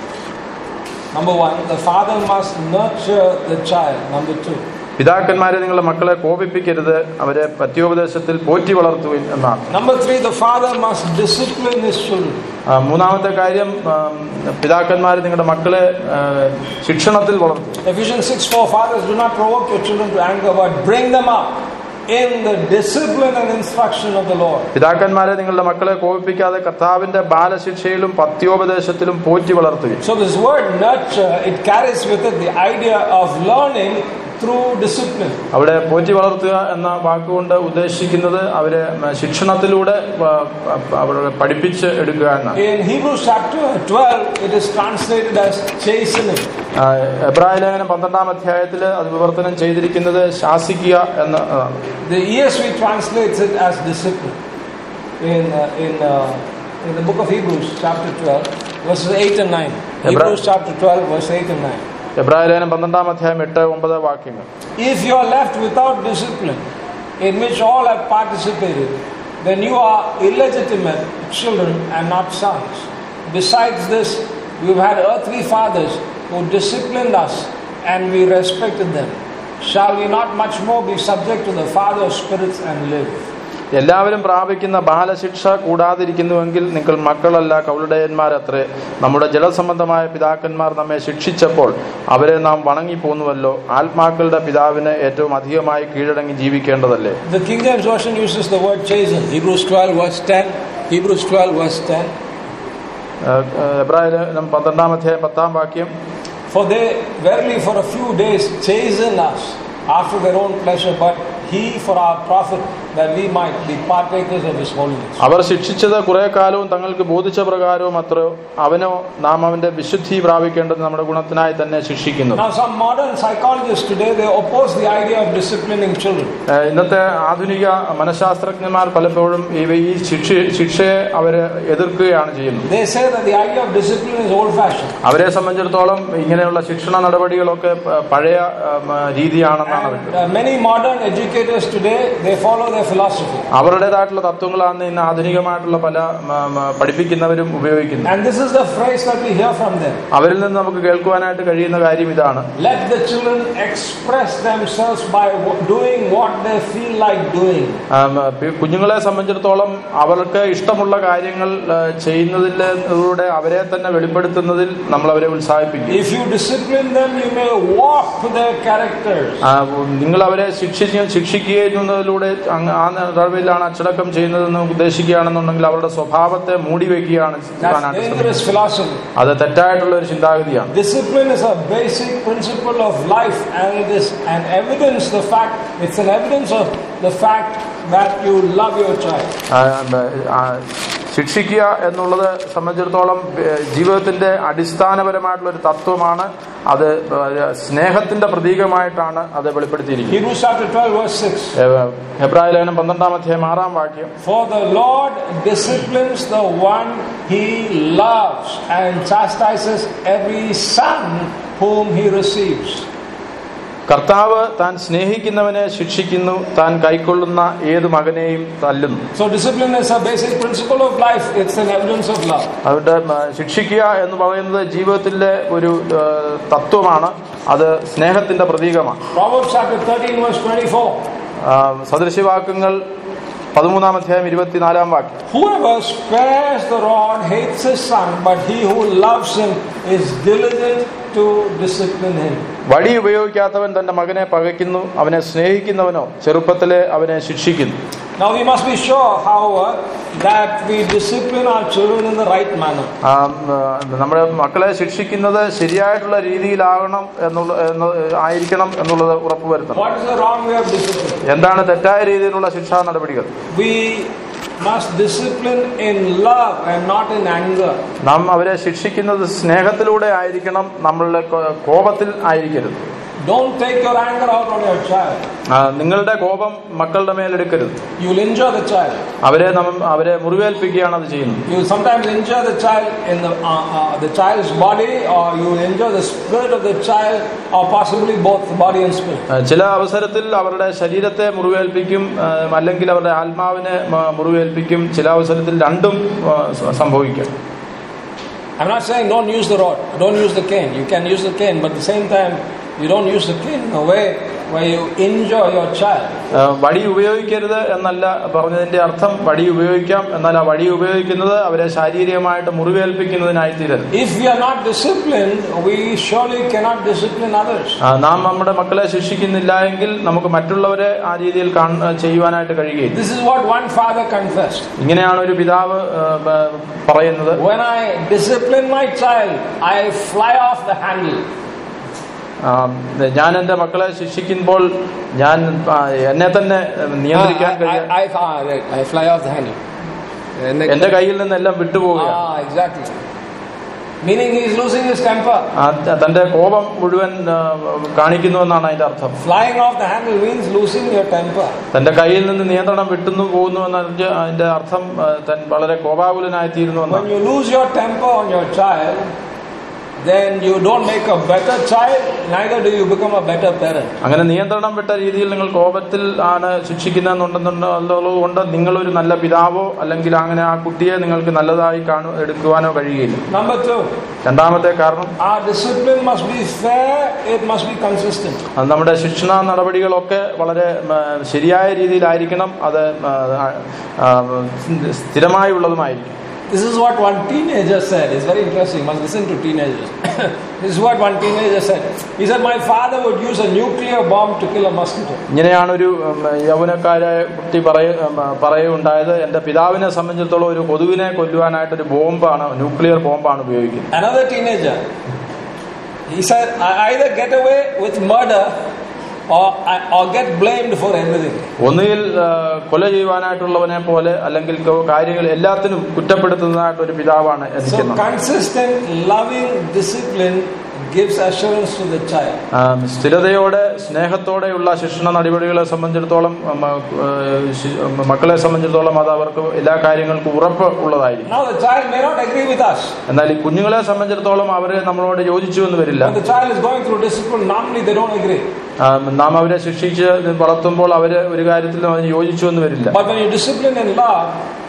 Number one, the father must nurture the child. Number two, പിതാക്കന്മാരെ നിങ്ങളുടെ മക്കളെ കോപിപ്പിക്കരുത് അവരെ പത്യോപദേശത്തിൽ പോറ്റി വളർത്തുവിൻ എന്നാണ് number three, the father must discipline his children. ആ, മൂന്നാമത്തെ കാര്യം പിതാക്കന്മാർ നിങ്ങളുടെ മക്കളെ ആ, ശിക്ഷണത്തിൽ വളർത്തും Ephesians 6 4 Fathers, do not provoke your children to anger, but bring them up in the discipline and instruction of the Lord. പിതാക്കന്മാരെ നിങ്ങളുടെ മക്കളെ കോപിപ്പിക്കാതെ കർത്താവിന്റെ ബാലശിക്ഷയിലും പത്യോപദേശത്തിലും പോറ്റി വളർത്തുകയും So, this word nurture, it carries with it the idea of learning through discipline. അവിടെ പോറ്റി വളർത്തുക എന്ന വാക്കുകൊണ്ട് ഉദ്ദേശിക്കുന്നത് അവരെ ശിക്ഷണത്തിലൂടെ വ- അവരെ പഠിപ്പിച്ച് എടുക്കുക എന്നാണ് In Hebrews chapter 12, it is translated as chastening. ആ, എബ്രായ ലേഖനം പന്ത്രണ്ടാം അധ്യായത്തിൽ അത് വിവർത്തനം ചെയ്തിരിക്കുന്നത് ശാസിക്കുക എന്ന അതാണ്. The ESV translates it as discipline. In, uh, in, uh, in the book of Hebrews, chapter 12, verses 8 and 9. Hebra- Hebrews chapter 12, verse 8 and 9. എബ്രായ ലേഖനം പന്ത്രണ്ടാം അധ്യായം എട്ട് ഒമ്പത് വാക്യങ്ങൾ If you are left without discipline, in which all have participated, then you are illegitimate children and not sons. Besides this, we've had earthly fathers who disciplined us and we respected them. Shall we not much more be subject to the Father of spirits and live? എല്ലാവരും പ്രാപിക്കുന്ന ബാലശിക്ഷ കൂടാതിരിക്കുന്നുവെങ്കിൽ നിങ്ങൾ മക്കളല്ല കൗലുടയന്മാരത്രേ നമ്മുടെ ജലസംബന്ധമായ പിതാക്കന്മാർ നമ്മെ ശിക്ഷിച്ചപ്പോൾ അവരെ നാം വണങ്ങിപ്പോന്നുവല്ലോ ആത്മാക്കളുടെ പിതാവിന് ഏറ്റവും അധികമായി കീഴടങ്ങി ജീവിക്കേണ്ടതല്ലേ The King James Version uses the word chasten. Hebrews 12, verse 10. Hebrews 12, verse 10. ഏഹ്, ഏഹ്, എബ്രായ ലേഖനം പന്ത്രണ്ടാം അധ്യായം പത്താം വാക്യം For they verily for a few days chasten us after their own pleasure, but he for our profit, that we might be partakers of his holiness. അവർ ശിക്ഷിച്ചത് കുറെ കാലവും തങ്ങൾക്ക് ബോധിച്ച പ്രകാരവും അത്ര അവനോ നാം അവന്റെ വിശുദ്ധി പ്രാപിക്കേണ്ടത് നമ്മുടെ ഗുണത്തിനായി തന്നെ ശിക്ഷിക്കുന്നു Now, some modern psychologists today they oppose the idea of disciplining children. ഏഹ്, ഇന്നത്തെ ആധുനിക മനഃശാസ്ത്രജ്ഞന്മാർ പലപ്പോഴും ഇവ ഈ ശിക്ഷ ശിക്ഷയെ അവര് എതിർക്കുകയാണ് ചെയ്യുന്നത് They say that the idea of discipline is old-fashioned. അവരെ സംബന്ധിച്ചിടത്തോളം ഇങ്ങനെയുള്ള ശിക്ഷണ നടപടികളൊക്കെ പ- പഴയ ഉം, രീതിയാണെന്നാണ് അവർ And uh, many modern educators today they follow their philosophy. അവരുടേതായിട്ടുള്ള തത്വങ്ങളാണ് ഇന്ന് ആധുനികമായിട്ടുള്ള പല മ, മ, പഠിപ്പിക്കുന്നവരും ഉപയോഗിക്കുന്നത് And this is the phrase that we hear from them. അവരിൽ നിന്ന് നമുക്ക് കേൾക്കുവാനായിട്ട് കഴിയുന്ന കാര്യം ഇതാണ് Let the children express themselves by w- doing what they feel like doing. ആം, പി- കുഞ്ഞുങ്ങളെ സംബന്ധിച്ചിടത്തോളം അവർക്ക് ഇഷ്ടമുള്ള കാര്യങ്ങൾ ആ, ചെയ്യുന്നതിലൂടെ അവരെ തന്നെ വെളിപ്പെടുത്തുന്നതിൽ നമ്മൾ അവരെ ഉത്സാഹിപ്പിക്കും If you discipline them, you may walk to their characters. ആ, നിങ്ങൾ അവരെ ശിക്ഷിച്ച് ശിക്ഷിക്കുന്നതിലൂടെ അങ്ങ് ആ നടപടിയിലാണ് അച്ചടക്കം ചെയ്യുന്നതെന്ന് ഉദ്ദേശിക്കുകയാണെന്നുണ്ടെങ്കിൽ അവരുടെ സ്വഭാവത്തെ മൂടി വയ്ക്കുകയാണ് That's ചെയ്യാനായിട്ട് ശ്രമിക്കുന്നത്. dangerous philosophy. അത് തെറ്റായിട്ടുള്ള ഒരു ചിന്താഗതിയാണ് Discipline is a basic principle of life, and it is an evidence the fact it's an evidence of the fact that you love your child. ആ, ആ, ശിക്ഷിക്കുക എന്നുള്ളത് സംബന്ധിച്ചിടത്തോളം ഏഹ്, ജീവിതത്തിന്റെ അടിസ്ഥാനപരമായിട്ടുള്ള ഒരു തത്വമാണ് അത് ഏഹ്, സ്നേഹത്തിന്റെ പ്രതീകമായിട്ടാണ് അത് വെളിപ്പെടുത്തിയിരിക്കുന്നത് Hebrews chapter 12, verse 6. ഏഹ്, ഹെബ്രായ ലേഖനം പന്ത്രണ്ടാം അധ്യായം ആറാം വാക്യം For the Lord disciplines the one he loves and chastises every son whom he receives. കർത്താവ് താൻ സ്നേഹിക്കുന്നവനെ ശിക്ഷിക്കുന്നു താൻ കൈക്കൊള്ളുന്ന ഏത് മകനെയും തല്ലുന്നു So discipline is a basic principle of life. It's an evidence of love. അതുകൊണ്ട് മ, ശിക്ഷിക്കുക എന്ന് പറയുന്നത് ജീവിതത്തിലെ ഒരു ഏഹ്, തത്വമാണ് അത് സ്നേഹത്തിന്റെ പ്രതീകമാണ് Proverbs chapter 13, verse 24. ആ, സദൃശ്യവാക്യങ്ങൾ പതിമൂന്നാം അധ്യായം ഇരുപത്തിനാലാം വാക്യം Whoever spares the rod hates his son, but he who loves him is diligent to discipline him. വടി ഉപയോഗിക്കാത്തവൻ തന്റെ മകനെ പകയ്ക്കുന്നു അവനെ സ്നേഹിക്കുന്നവനോ ചെറുപ്പത്തിലെ അവനെ ശിക്ഷിക്കുന്നു Now we must be sure, however, that we discipline our children in the right manner. ആ, ഉം, നമ്മുടെ മക്കളെ ശിക്ഷിക്കുന്നത് ശരിയായിട്ടുള്ള രീതിയിലാകണം എന്നുള്ള എന്ന് ആയിരിക്കണം എന്നുള്ളത് ഉറപ്പുവരുത്തണം What is the wrong way of discipline? എന്താണ് തെറ്റായ രീതിയിലുള്ള ശിക്ഷാ നടപടികൾ We must discipline in love and not in anger. നാം അവരെ ശിക്ഷിക്കുന്നത് സ്നേഹത്തിലൂടെ ആയിരിക്കണം നമ്മളുടെ കോ- കോപത്തിൽ ആയിരിക്കരുത് Don't take your anger out on your child. ആ, നിങ്ങളുടെ കോപം മക്കളുടെ മേലെടുക്കരുത് You'll injure the child. അവരെ നാം അവരെ മുറിവേൽപ്പിക്കുകയാണ് അത് ചെയ്യുന്നത് You'll sometimes injure the child in the uh, uh, the child's body, or you injure the spirit of the child, or possibly both the body and spirit. ആ, ചില അവസരത്തിൽ അവരുടെ ശരീരത്തെ മുറിവേൽപ്പിക്കും ആ, അല്ലെങ്കിൽ അവരുടെ ആത്മാവിനെ മ- മുറിവേൽപ്പിക്കും ചില അവസരത്തിൽ രണ്ടും ആ, സ- സംഭവിക്കും I'm not saying don't use the rod, don't use the cane. You can use the cane, but at the same time, you don't use the cane in a way where you injure your child. ആ, വടി ഉപയോഗിക്കരുത് എന്നല്ല പറഞ്ഞതിന്റെ അർത്ഥം വടി ഉപയോഗിക്കാം എന്നാൽ ആ വടി ഉപയോഗിക്കുന്നത് അവരെ ശാരീരികമായിട്ട് മുറിവേൽപ്പിക്കുന്നതിനായി തീരരുത് If we are not disciplined, we surely cannot discipline others. ആ, നാം നമ്മുടെ മക്കളെ ശിക്ഷിക്കുന്നില്ല എങ്കിൽ നമുക്ക് മറ്റുള്ളവരെ ആ രീതിയിൽ കാണ- ചെയ്യുവാനായിട്ട് കഴിയുകയില്ല This is what one father confessed. ഇങ്ങനെയാണ് ഒരു പിതാവ് ആ, ബ- പറയുന്നത് When I discipline my child, I fly off the handle. ആ, ആ, ഞാൻ എൻ്റെ മക്കളെ ശിക്ഷിക്കുമ്പോൾ ഞാൻ ആ, എന്നെ തന്നെ നിയന്ത്രിക്കാൻ Ah, കഴിയാൻ I, I, ah, right, I fly off the handle. And then- എന്റെ കയ്യിൽ നിന്നെല്ലാം വിട്ടുപോവുകയാണ് ah, exactly. Meaning he is losing his temper. ആ, തന്റെ കോപം മുഴുവൻ ആ, കാണിക്കുന്നു എന്നാണ് അതിന്റെ അർത്ഥം Flying off the handle means losing your temper. തന്റെ കയ്യിൽ നിന്ന് നിയന്ത്രണം വിട്ടുന്നു പോകുന്നു എന്നതിന്റെ അതിന്റെ അർത്ഥം ആ, താൻ വളരെ കോപാകുലനായി തീരുന്നു When എന്നാണ് you lose your temper on your child, then you don't make a better child, neither do you become a better parent. അങ്ങനെ നിയന്ത്രണം വിട്ട രീതിയിൽ നിങ്ങൾ കോപത്തിൽ ആണ് ശിക്ഷിക്കുന്നതെന്നുണ്ടെന്നുള്ളത് നിങ്ങളൊരു നല്ല പിതാവോ അല്ലെങ്കിൽ അങ്ങനെ ആ കുട്ടിയെ നിങ്ങൾക്ക് നല്ലതായി കാണു എടുക്കുവാനോ കഴിയുകയില്ല Number two, രണ്ടാമത്തെ കാരണം our discipline must be fair, it must be consistent. അത് നമ്മുടെ ശിക്ഷണ നടപടികളൊക്കെ വളരെ ആ, ശരിയായ രീതിയിലായിരിക്കണം അത് ആ, ആ, സ്ഥിരമായുള്ളതുമായിരിക്കും This is what one teenager said. It's very interesting. You must listen to teenagers. this is what one teenager said. He said, My father would use a nuclear bomb to kill a mosquito. ഇങ്ങനെയാണ് ഒരു ഉം, യൗവനക്കാരെ കുട്ടി പറയ ഉം, പറയുണ്ടായത് എന്റെ പിതാവിനെ സംബന്ധിച്ചിടത്തോളം ഒരു കൊതുവിനെ കൊല്ലുവാനായിട്ട് ഒരു ബോംബാണ് ന്യൂക്ലിയർ ബോംബാണ് ഉപയോഗിക്കുന്നത് Another teenager, he said, I either get away with murder or, or get blamed for everything. ഒന്നുകിൽ ആ, കൊല ചെയ്യുവാനായിട്ടുള്ളവനെ പോലെ അല്ലെങ്കിൽ ക- കാര്യങ്ങൾ എല്ലാത്തിനും കുറ്റപ്പെടുത്തുന്നതായിട്ട് ഒരു പിതാവാണ് So എനിക്കുന്നത് consistent, loving discipline gives assurance to the child. ആ, സ്ഥിരതയോടെ സ്നേഹത്തോടെയുള്ള ശിക്ഷണ നടപടികളെ സംബന്ധിച്ചിടത്തോളം ഉം, ആ, ശി- ഉം, മക്കളെ സംബന്ധിച്ചിടത്തോളം അത് അവർക്ക് എല്ലാ കാര്യങ്ങൾക്കും ഉറപ്പ് ഉള്ളതായിരിക്കും Now the child may not agree with us. എന്നാൽ ഈ കുഞ്ഞുങ്ങളെ സംബന്ധിച്ചിടത്തോളം അവരെ നമ്മളോട് യോജിച്ചു എന്ന് വരില്ല When the child is going through discipline, normally they don't agree. ആ, നാം അവരെ ശിക്ഷിച്ച് വളർത്തുമ്പോൾ അവര് ഒരു കാര്യത്തിലും അതിന് യോജിച്ചു എന്ന് വരില്ല But when you discipline in love,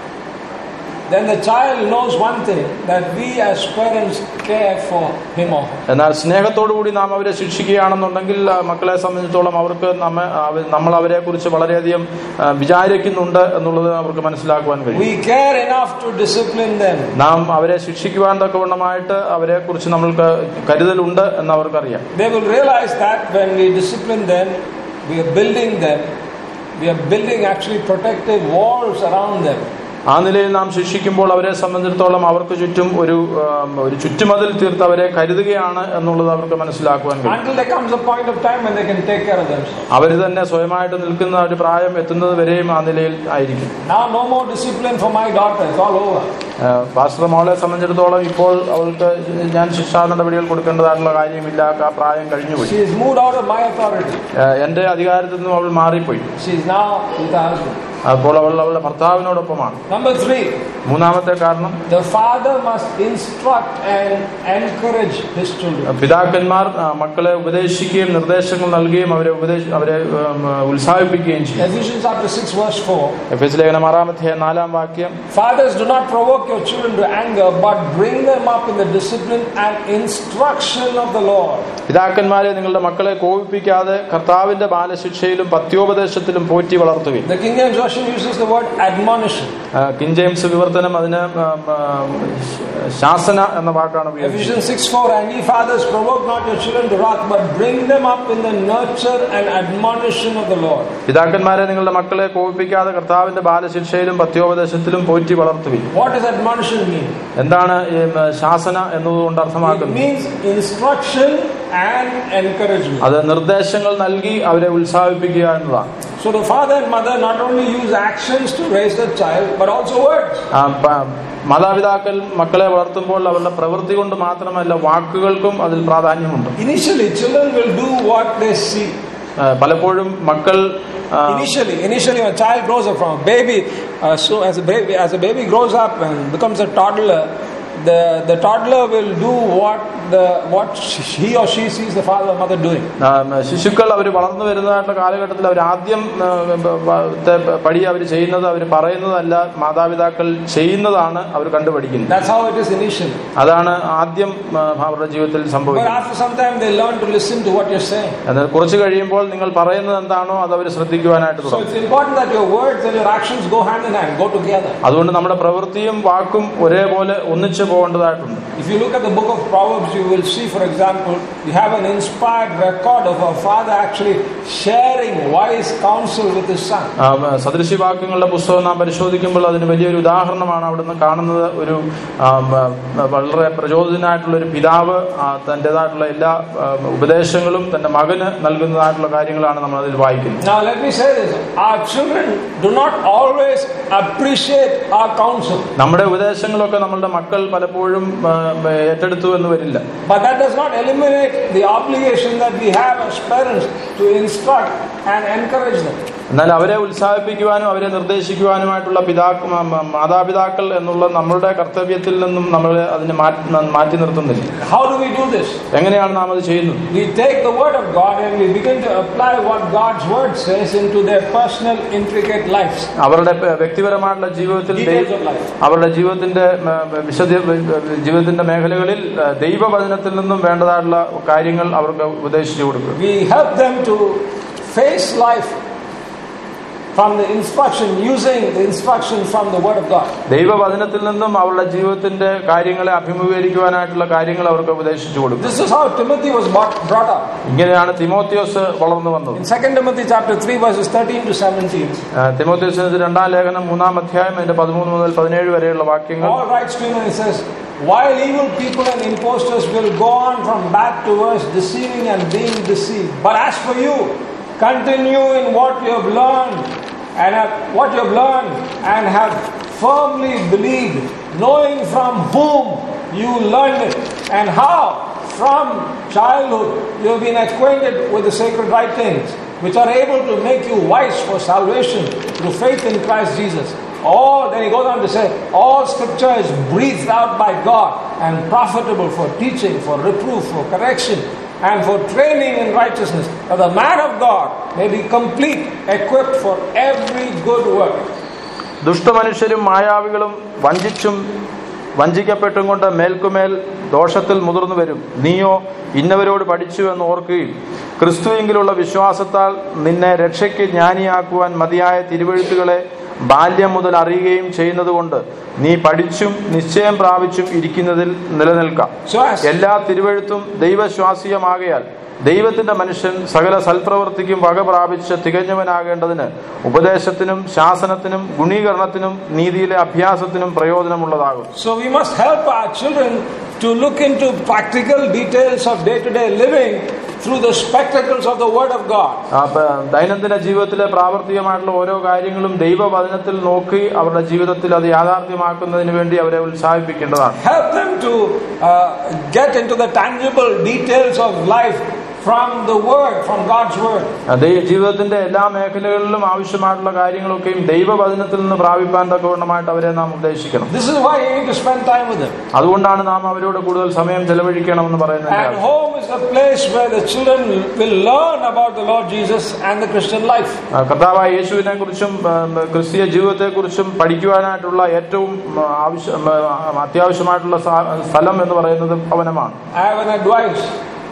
then the child knows one thing that we as parents care for him or her. എന്നാൽ സ്നേഹത്തോടുകൂടി നാം അവരെ ശിക്ഷിക്കുകയാണെന്നുണ്ടെങ്കിൽ ആ, മക്കളെ സംബന്ധിച്ചിടത്തോളം അവർക്ക് നമ്മ അവ- നമ്മൾ അവരെ കുറിച്ച് വളരെയധികം ആ, വിചാരിക്കുന്നുണ്ട് എന്നുള്ളത് അവർക്ക് മനസ്സിലാക്കുവാൻ കഴിയും We care enough to discipline them. നാം അവരെ ശിക്ഷിക്കുവാൻ തക്കവണ്ണമായിട്ട് അവരെ കുറിച്ച് നമ്മൾക്ക് കരുതലുണ്ട് എന്ന് അവർക്കറിയാം They will realize that when we discipline them, we are building them, we are building actually protective walls around them. ആ നിലയിൽ നാം ശിക്ഷിക്കുമ്പോൾ അവരെ സംബന്ധിച്ചിടത്തോളം അവർക്ക് ചുറ്റും ഒരു ആ, ഒരു ചുറ്റുമതിൽ തീർത്ത് അവരെ കരുതുകയാണ് എന്നുള്ളത് അവർക്ക് മനസ്സിലാക്കുവാൻ കഴിയും Until there comes a point of time when they can take care of themselves. അവർ തന്നെ സ്വയമായിട്ട് നിൽക്കുന്ന ഒരു പ്രായം എത്തുന്നത് വരെയും ആ നിലയിൽ ആയിരിക്കും Now, no more discipline for my daughter. It's all over. ആ, പാസ്റ്റർ മോളെ സംബന്ധിച്ചിടത്തോളം ഇപ്പോൾ അവൾക്ക് ഞാൻ ശിക്ഷാ നടപടികൾ കൊടുക്കേണ്ടതായിട്ടുള്ള കാര്യമില്ല ആ പ്രായം കഴിഞ്ഞുപോയി She is moved out of my authority. ആ, എന്റെ അധികാരത്തിൽ നിന്നും അവൾ മാറിപ്പോയി She is now with her husband. അപ്പോൾ അവൾ അവളുടെ ഭർത്താവിനോടൊപ്പമാണ് Number three, മൂന്നാമത്തെ കാരണം the father must instruct and encourage his children. പിതാക്കന്മാർ ആ, മക്കളെ ഉപദേശിക്കുകയും നിർദ്ദേശങ്ങൾ നൽകുകയും അവരെ ഉപദേശ അവരെ ഉം, ഉത്സാഹിപ്പിക്കുകയും ചെയ്യും Ephesians chapter 6, verse 4. F S ലേഖനം ആറാമത്തെ നാലാം വാക്യം Fathers, do not provoke your children to anger, but bring them up in the discipline and instruction of the Lord. പിതാക്കന്മാരെ നിങ്ങളുടെ മക്കളെ കോപിപ്പിക്കാതെ കർത്താവിന്റെ ബാലശിക്ഷയിലും പത്യോപദേശത്തിലും പോറ്റി വളർത്തുകയും The King James Version uses the word admonition. ആ, കിങ് ജെയിംസ് വിവർത്തനം അതിന് ആ, ആ, ശാസന എന്ന വാക്കാണ് ഉപയോഗിച്ചത് Ephesians 6 4 And ye fathers, provoke not your children to wrath, but bring them up in the nurture and admonition of the Lord. പിതാക്കന്മാരെ നിങ്ങളുടെ മക്കളെ കോപിപ്പിക്കാതെ കർത്താവിന്റെ ബാലശിക്ഷയിലും പത്യോപദേശത്തിലും പോറ്റി വളർത്തുകയും What does admonition mean? എന്താണ് ഈ, ഉം, ശാസന എന്നതുകൊണ്ട് It അർത്ഥമാക്കുന്നത് means instruction and encouragement. അത് നിർദ്ദേശങ്ങൾ നൽകി അവരെ ഉത്സാഹിപ്പിക്കുക എന്നതാണ് So the father and mother not only use actions to raise the child, but also words. ആ, പ- മാതാപിതാക്കൾ മക്കളെ വളർത്തുമ്പോൾ അവരുടെ പ്രവൃത്തി കൊണ്ട് മാത്രമല്ല വാക്കുകൾക്കും അതിൽ പ്രാധാന്യമുണ്ട് Initially, children will do what they see. ആ, പലപ്പോഴും മക്കൾ ആ, Initially, initially, when a child grows up from a baby, uh, so as a baby, as a baby grows up and becomes a toddler, the the toddler will do what the what he or she sees the father or mother doing. ആ, ശിശുക്കൾ അവർ വളർന്നു വരുന്നതായിട്ടുള്ള കാലഘട്ടത്തിൽ അവർ ആദ്യം ആ, ബ- ബ- ത്തെ പടി അവർ ചെയ്യുന്നത് അവർ പറയുന്നതല്ല മാതാപിതാക്കൾ ചെയ്യുന്നതാണ് അവർ കണ്ടുപഠിക്കുന്നത് That's how it is initially. അതാണ് ആദ്യം ആ, അവരുടെ ജീവിതത്തിൽ But സംഭവിക്കുന്നത് after some time, they learn to listen to what you're saying. എന്നാൽ കുറച്ച് കഴിയുമ്പോൾ നിങ്ങൾ പറയുന്നത് എന്താണോ അത് അവർ ശ്രദ്ധിക്കുവാനായിട്ട് So തുടങ്ങും it's important that your words and your actions go hand in hand, go together. അതുകൊണ്ട് നമ്മുടെ പ്രവൃത്തിയും വാക്കും ഒരേപോലെ ഒന്നിച്ച് പോകേണ്ടതായിട്ടുണ്ട് If you look at the book of Proverbs, you will see, for example, you have an inspired record of a father actually sharing wise counsel with his son. ആ, സദൃശ്യവാക്യങ്ങളുടെ പുസ്തകം നാം പരിശോധിക്കുമ്പോൾ അതിന് വലിയൊരു ഉദാഹരണമാണ് അവിടുന്ന് കാണുന്നത് ഒരു ആ, മ, വളരെ പ്രചോദിതനായിട്ടുള്ള ഒരു പിതാവ് ആ, തന്റേതായിട്ടുള്ള എല്ലാ ആ, ഉപദേശങ്ങളും തന്റെ മകന് നൽകുന്നതായിട്ടുള്ള കാര്യങ്ങളാണ് നമ്മൾ അതിൽ വായിക്കുന്നത് Now, let me say this our children do not always appreciate our counsel, നമ്മുടെ ഉപദേശങ്ങളൊക്കെ നമ്മളുടെ മക്കൾ പലപ്പോഴും ആ, ഏറ്റെടുത്തു എന്ന് വരില്ല but that does not eliminate the obligation that we have as parents to instruct and encourage them. എന്നാൽ അവരെ ഉത്സാഹിപ്പിക്കുവാനും അവരെ നിർദ്ദേശിക്കുവാനുമായിട്ടുള്ള പിതാ മ- മ- മാതാപിതാക്കൾ എന്നുള്ള നമ്മളുടെ കർത്തവ്യത്തിൽ നിന്നും നമ്മൾ അതിനെ മാറ്റി മാറ്റി നിർത്തുന്നില്ല How do we do this? എങ്ങനെയാണ് നാം അത് ചെയ്യുന്നത് We take the word of God and we begin to apply what God's word says into their personal, intricate lives. അവരുടെ പ- വ്യക്തിപരമായിട്ടുള്ള ജീവിതത്തിൽ ദൈ- Details of life. അവരുടെ ജീവിതത്തിന്റെ മ, വിശദ ജീവിതത്തിന്റെ മേഖലകളിൽ ആ, ദൈവവചനത്തിൽ നിന്നും വേണ്ടതായിട്ടുള്ള കാര്യങ്ങൾ അവർക്ക് ഉപദേശിച്ചു കൊടുക്കുക We help them to face life from the instruction, using the instruction from the word of God. ദൈവവചനത്തിൽ നിന്നും അവരുടെ ജീവിതത്തിന്റെ കാര്യങ്ങളെ അഭിമുഖീകരിക്കുവാനായിട്ടുള്ള കാര്യങ്ങൾ അവർക്ക് ഉപദേശിച്ചു കൊടുക്കും This is how Timothy was brought brought up. ഇങ്ങനെയാണ് തിമോത്തിയോസ് വളർന്നു വന്നത് In 2 Timothy chapter 3 verses 13 to 17, ആ, തിമോത്തിയോസിന് രണ്ടാം ലേഖനം മൂന്നാം അധ്യായം അതിന്റെ പതിമൂന്ന് മുതൽ പതിനേഴ് വരെയുള്ള വാക്യങ്ങൾ Paul writes to him and he says, While evil people and impostors will go on from bad to worse, deceiving and being deceived. But as for you, continue in what you have learned and have, what you have learned and have firmly believed, knowing from whom you learned it and how from childhood you have been acquainted with the sacred writings, which are able to make you wise for salvation through faith in Christ Jesus. All, then he goes on to say, all scripture is breathed out by God and profitable for teaching, for reproof, for correction, and for training in righteousness, that the man of God may be complete, equipped for every good work. ദുഷ്ടമനുഷ്യരും മായാവികളും വഞ്ചിച്ചും വഞ്ചിക്കപ്പെട്ടും കൊണ്ട് മേൽക്കുമേൽ ദോഷത്തിൽ മുതിർന്നു വരും നീയോ ഇന്നവരോട് പഠിച്ചു എന്ന് ഓർക്കുകയും ക്രിസ്തുവിങ്കിലുള്ള വിശ്വാസത്താൽ നിന്നെ രക്ഷയ്ക്ക് ജ്ഞാനിയാക്കുവാൻ മതിയായ തിരുവഴുത്തുകളെ ബാല്യം മുതൽ അറിയുകയും ചെയ്യുന്നതുകൊണ്ട് നീ പഠിച്ചും നിശ്ചയം പ്രാപിച്ചും ഇരിക്കുന്നതിൽ നിലനിൽക്കാം So as എല്ലാ തിരുവഴുത്തും ദൈവശ്വാസീയമാകയാൽ ദൈവത്തിന്റെ മനുഷ്യൻ സകല സൽപ്രവൃത്തിക്കും വക പ്രാപിച്ച് തികഞ്ഞവനാകേണ്ടതിന് ഉപദേശത്തിനും ശാസനത്തിനും ഗുണീകരണത്തിനും നീതിയിലെ അഭ്യാസത്തിനും പ്രയോജനമുള്ളതാകും So we must help our children to look into practical details of day to day living through the spectacles of the Word of God. ആ, പ- ദൈനംദിന ജീവിതത്തിലെ പ്രാവർത്തികമായിട്ടുള്ള ഓരോ കാര്യങ്ങളും ദൈവവചനത്തിൽ നോക്കി അവരുടെ ജീവിതത്തിൽ അത് യാഥാർത്ഥ്യമാക്കുന്നതിന് വേണ്ടി അവരെ ഉത്സാഹിപ്പിക്കേണ്ടതാണ് Help them to uh, get into the tangible details of life from the Word, from God's Word. ആ, ദൈ- ജീവിതത്തിന്റെ എല്ലാ മേഖലകളിലും ആവശ്യമായിട്ടുള്ള കാര്യങ്ങളൊക്കെയും ദൈവവചനത്തിൽ നിന്ന് പ്രാപിപ്പാൻ തക്കവണ്ണമായിട്ട് അവരെ നാം ഉദ്ദേശിക്കണം This is why you need to spend time with them. അതുകൊണ്ടാണ് നാം അവരോട് കൂടുതൽ സമയം ചെലവഴിക്കണമെന്ന് പറയുന്നത് And home is the place where the children will learn about the Lord Jesus and the Christian life. ആ, കർത്താവായ യേശുവിനെ കുറിച്ചും ക്രിസ്തീയ ജീവിതത്തെ കുറിച്ചും പഠിക്കുവാനായിട്ടുള്ള ഏറ്റവും ആ, ആവശ്യം ആ, അത്യാവശ്യമായിട്ടുള്ള സ- സ്ഥലം എന്ന് പറയുന്നത് ഭവനമാണ് I have an advice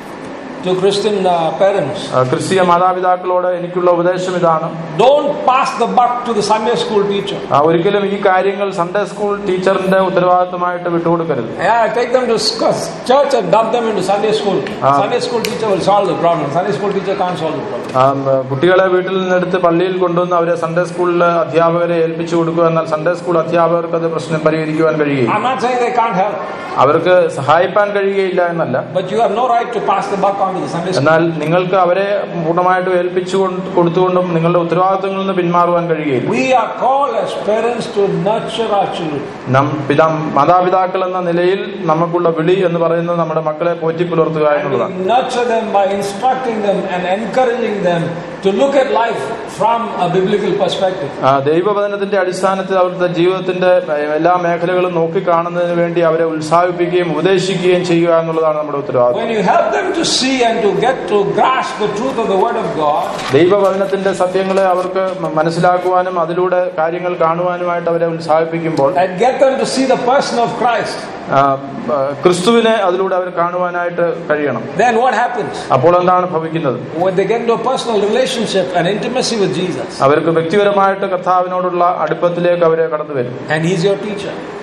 to Christian uh, parents. ആ, ക്രിസ്തീയ മാതാപിതാക്കളോട് എനിക്കുള്ള ഉപദേശം ഇതാണ് Don't pass the buck to the Sunday school teacher. ആ, ഒരിക്കലും ഈ കാര്യങ്ങൾ സൺഡേ സ്കൂൾ ടീച്ചറിന്റെ ഉത്തരവാദിത്തമായിട്ട് വിട്ടുകൊടുക്കരുത് Yeah, take them to sc- church and dump them into Sunday school. Ah. Sunday school teacher will solve the problem. Sunday school teacher can't solve the problem. ആ, ഉം, കുട്ടികളെ വീട്ടിൽ നിന്നെടുത്ത് പള്ളിയിൽ കൊണ്ടുവന്ന് അവരെ സൺഡേ സ്കൂളിലെ അധ്യാപകരെ ഏൽപ്പിച്ചു കൊടുക്കുക എന്നാൽ സൺഡേ സ്കൂൾ അധ്യാപകർക്ക് അത് പ്രശ്നം പരിഹരിക്കുവാൻ കഴിയുകയില്ല I'm not saying they can't help, അവർക്ക് സഹായിപ്പാൻ കഴിയുകയില്ല എന്നല്ല but you have no right to pass the buck on to the Sunday school. എന്നാൽ നിങ്ങൾക്ക് അവരെ പൂർണ്ണമായിട്ടും ഏൽപ്പിച്ചു കൊണ്ട് കൊടുത്തുകൊണ്ടും നിങ്ങളുടെ ഉത്തരവാദിത്തങ്ങളിൽ നിന്ന് പിന്മാറുവാൻ കഴിയുകയില്ല We are called as parents to nurture our children. നം പിതാ മാതാപിതാക്കൾ എന്ന നിലയിൽ നമുക്കുള്ള വിളി എന്ന് പറയുന്നത് നമ്മുടെ മക്കളെ പോറ്റി പുലർത്തുക And എന്നുള്ളതാണ് we nurture them by instructing them and encouraging them to look at life from a biblical perspective. ആ, ദൈവവചനത്തിന്റെ അടിസ്ഥാനത്തിൽ അവരുടെ ജീവിതത്തിന്റെ എല്ലാ മേഖലകളും നോക്കിക്കാണുന്നതിന് വേണ്ടി അവരെ ഉത്സാഹിപ്പിക്കുകയും ഉപദേശിക്കുകയും ചെയ്യുക എന്നുള്ളതാണ് നമ്മുടെ ഉത്തരവാദിത്വം When you help them to see and to get to grasp the truth of the Word of God, ദൈവവചനത്തിന്റെ സത്യങ്ങളെ അവർക്ക് മനസ്സിലാക്കുവാനും അതിലൂടെ കാര്യങ്ങൾ കാണുവാനുമായിട്ട് അവരെ ഉത്സാഹിപ്പിക്കുമ്പോൾ and get them to see the person of Christ, ആ, ആ, ക്രിസ്തുവിനെ അതിലൂടെ അവർ കാണുവാനായിട്ട് കഴിയണം then what happens? അപ്പോൾ എന്താണ് ഭവിക്കുന്നത് When they get into a personal relationship and intimacy with Jesus, അവർക്ക് വ്യക്തിപരമായിട്ട് കർത്താവിനോടുള്ള അടുപ്പത്തിലേക്ക് അവരെ കടന്നു വരും and He's your teacher,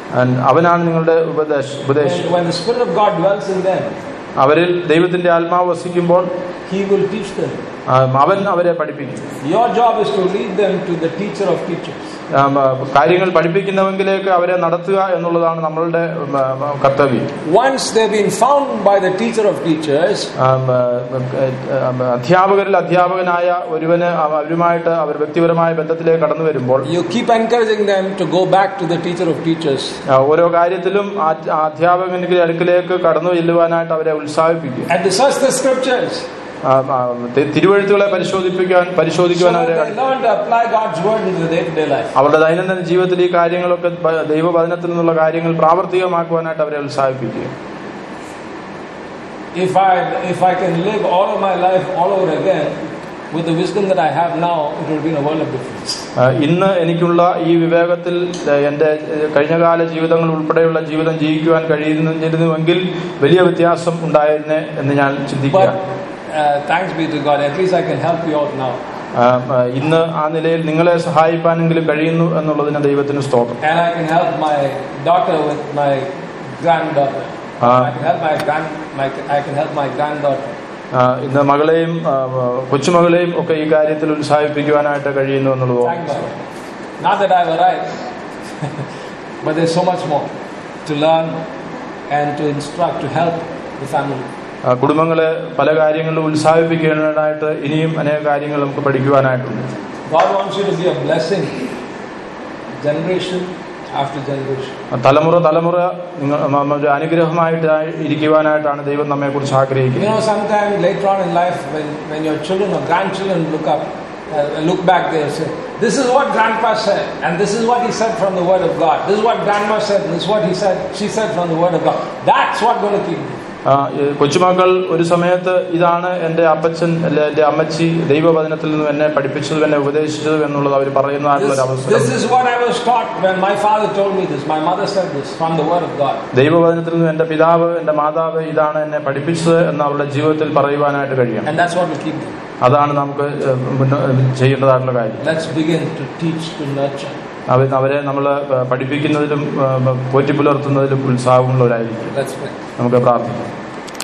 And അവനാണ് നിങ്ങളുടെ ഉപദേശ ഉപദേശം And when the Spirit of God dwells in them, അവരിൽ ദൈവത്തിന്റെ ആത്മാവ് വസിക്കുമ്പോൾ He will teach them. ആ, അവൻ അവരെ പഠിപ്പിക്കും Your job is to lead them to the teacher of teachers. ആ, ആ, കാര്യങ്ങൾ പഠിപ്പിക്കുന്നവെങ്കിലേക്ക് അവരെ നടത്തുക എന്നുള്ളതാണ് നമ്മളുടെ ഉം, ആ, കർത്തവ്യം Once they've been found by the teacher of teachers, ആം, ആ, ആ, അധ്യാപകരിൽ അധ്യാപകനായ ഒരുവന് അവ- അവരുമായിട്ട് അവർ വ്യക്തിപരമായ ബന്ധത്തിലേക്ക് കടന്നു വരുമ്പോൾ you keep encouraging them to go back to the teacher of teachers. ആ, ഓരോ കാര്യത്തിലും ആ ആ അധ്യാപകന്റെ അടുക്കിലേക്ക് കടന്നു ചെല്ലുവാനായിട്ട് അവരെ ഉത്സാഹിപ്പിക്കും And to search the scriptures ആ, ആ, തി- തിരുവഴുത്തുകളെ പരിശോധിപ്പിക്കാൻ so പരിശോധിക്കുവാൻ that അവരെ they learn to apply God's word into their day-to-day life. അവരുടെ ദൈനംദിന ജീവിതത്തിൽ ഈ കാര്യങ്ങളൊക്കെ പ- ദൈവവചനത്തിൽ നിന്നുള്ള കാര്യങ്ങൾ പ്രാവർത്തികമാക്കുവാനായിട്ട് അവരെ ഉത്സാഹിപ്പിക്കുക If I if I can live all of my life all over again with the wisdom that I have now, it will be a world of difference. ആ, ഇന്ന് എനിക്കുള്ള ഈ വിവേകത്തിൽ ഏ, എൻ്റെ ഏ, കഴിഞ്ഞകാല ജീവിതങ്ങൾ ഉൾപ്പെടെയുള്ള ജീവിതം ജീവിക്കുവാൻ കഴിയുന്നിരുന്നുവെങ്കിൽ വലിയ വ്യത്യാസം ഉണ്ടായിരുന്നേ എന്ന് ഞാൻ ചിന്തിക്കുക But uh, thanks be to God, at least I can help you out now. ആ, ആ, ഇന്ന് ആ നിലയിൽ നിങ്ങളെ സഹായിപ്പാനെങ്കിലും കഴിയുന്നു എന്നുള്ളതിന് ദൈവത്തിന് സ്തോത്രം And I can help my daughter with my granddaughter. Ah. I can help my grand my I can help my granddaughter. ആ, ഇന്ന് മകളെയും ആ, ആ, കൊച്ചുമകളെയും ഒക്കെ ഈ കാര്യത്തിൽ ഉത്സാഹിപ്പിക്കുവാനായിട്ട് കഴിയുന്നു എന്നുള്ളത് Thank God. Not that I've arrived, but there's so much more to learn and to instruct, to help the family. ആ, കുടുംബങ്ങളെ പല കാര്യങ്ങളിലും ഉത്സാഹിപ്പിക്കാനായിട്ട് ഇനിയും അനേക കാര്യങ്ങൾ നമുക്ക് പഠിക്കുവാനായിട്ടുണ്ട് God wants you to be a blessing, generation after generation. ആ, തലമുറ തലമുറ നിങ്ങൾ മ- മ- ഒരു അനുഗ്രഹമായിട്ട് ഇരിക്കുവാനായിട്ടാണ് ദൈവം നമ്മെ കുറിച്ച് You ആഗ്രഹിക്കുന്നത് know, sometime later on in life, when, when your children or grandchildren look up, uh, look back, they'll say, This is what grandpa said, and this is what he said from the word of God. This is what grandma said, and this is what he said, she said from the word of God. That's what's going to keep you. ആ, ഈ കൊച്ചുമക്കൾ ഒരു സമയത്ത് ഇതാണ് എൻ്റെ അപ്പച്ചൻ അല്ലെ എൻ്റെ അമ്മച്ചി ദൈവവചനത്തിൽ നിന്നും എന്നെ പഠിപ്പിച്ചതും എന്നെ ഉപദേശിച്ചതും എന്നുള്ളത് അവർ പറയുന്നതായിട്ടുള്ള ഒരു This, അവസരം this is what I was taught when my father told me this. My mother said this from the word of God. ദൈവവചനത്തിൽ നിന്നും എൻ്റെ പിതാവ് എൻ്റെ മാതാവ് ഇതാണ് എന്നെ പഠിപ്പിച്ചത് എന്ന് അവരുടെ ജീവിതത്തിൽ പറയുവാനായിട്ട് കഴിയണം And that's what will keep them. അതാണ് നമുക്ക് ഏഹ്, മുന്നോ- ചെയ്യേണ്ടതായിട്ടുള്ള കാര്യം Let's begin to teach, to nurture. അവർ അവരെ നമ്മൾ പഠിപ്പിക്കുന്നതിലും ഏഹ്, പോറ്റി പുലർത്തുന്നതിലും ഉത്സാഹമുള്ളവരായിരിക്കും Let's pray. നമുക്ക് പ്രാർത്ഥിക്കാം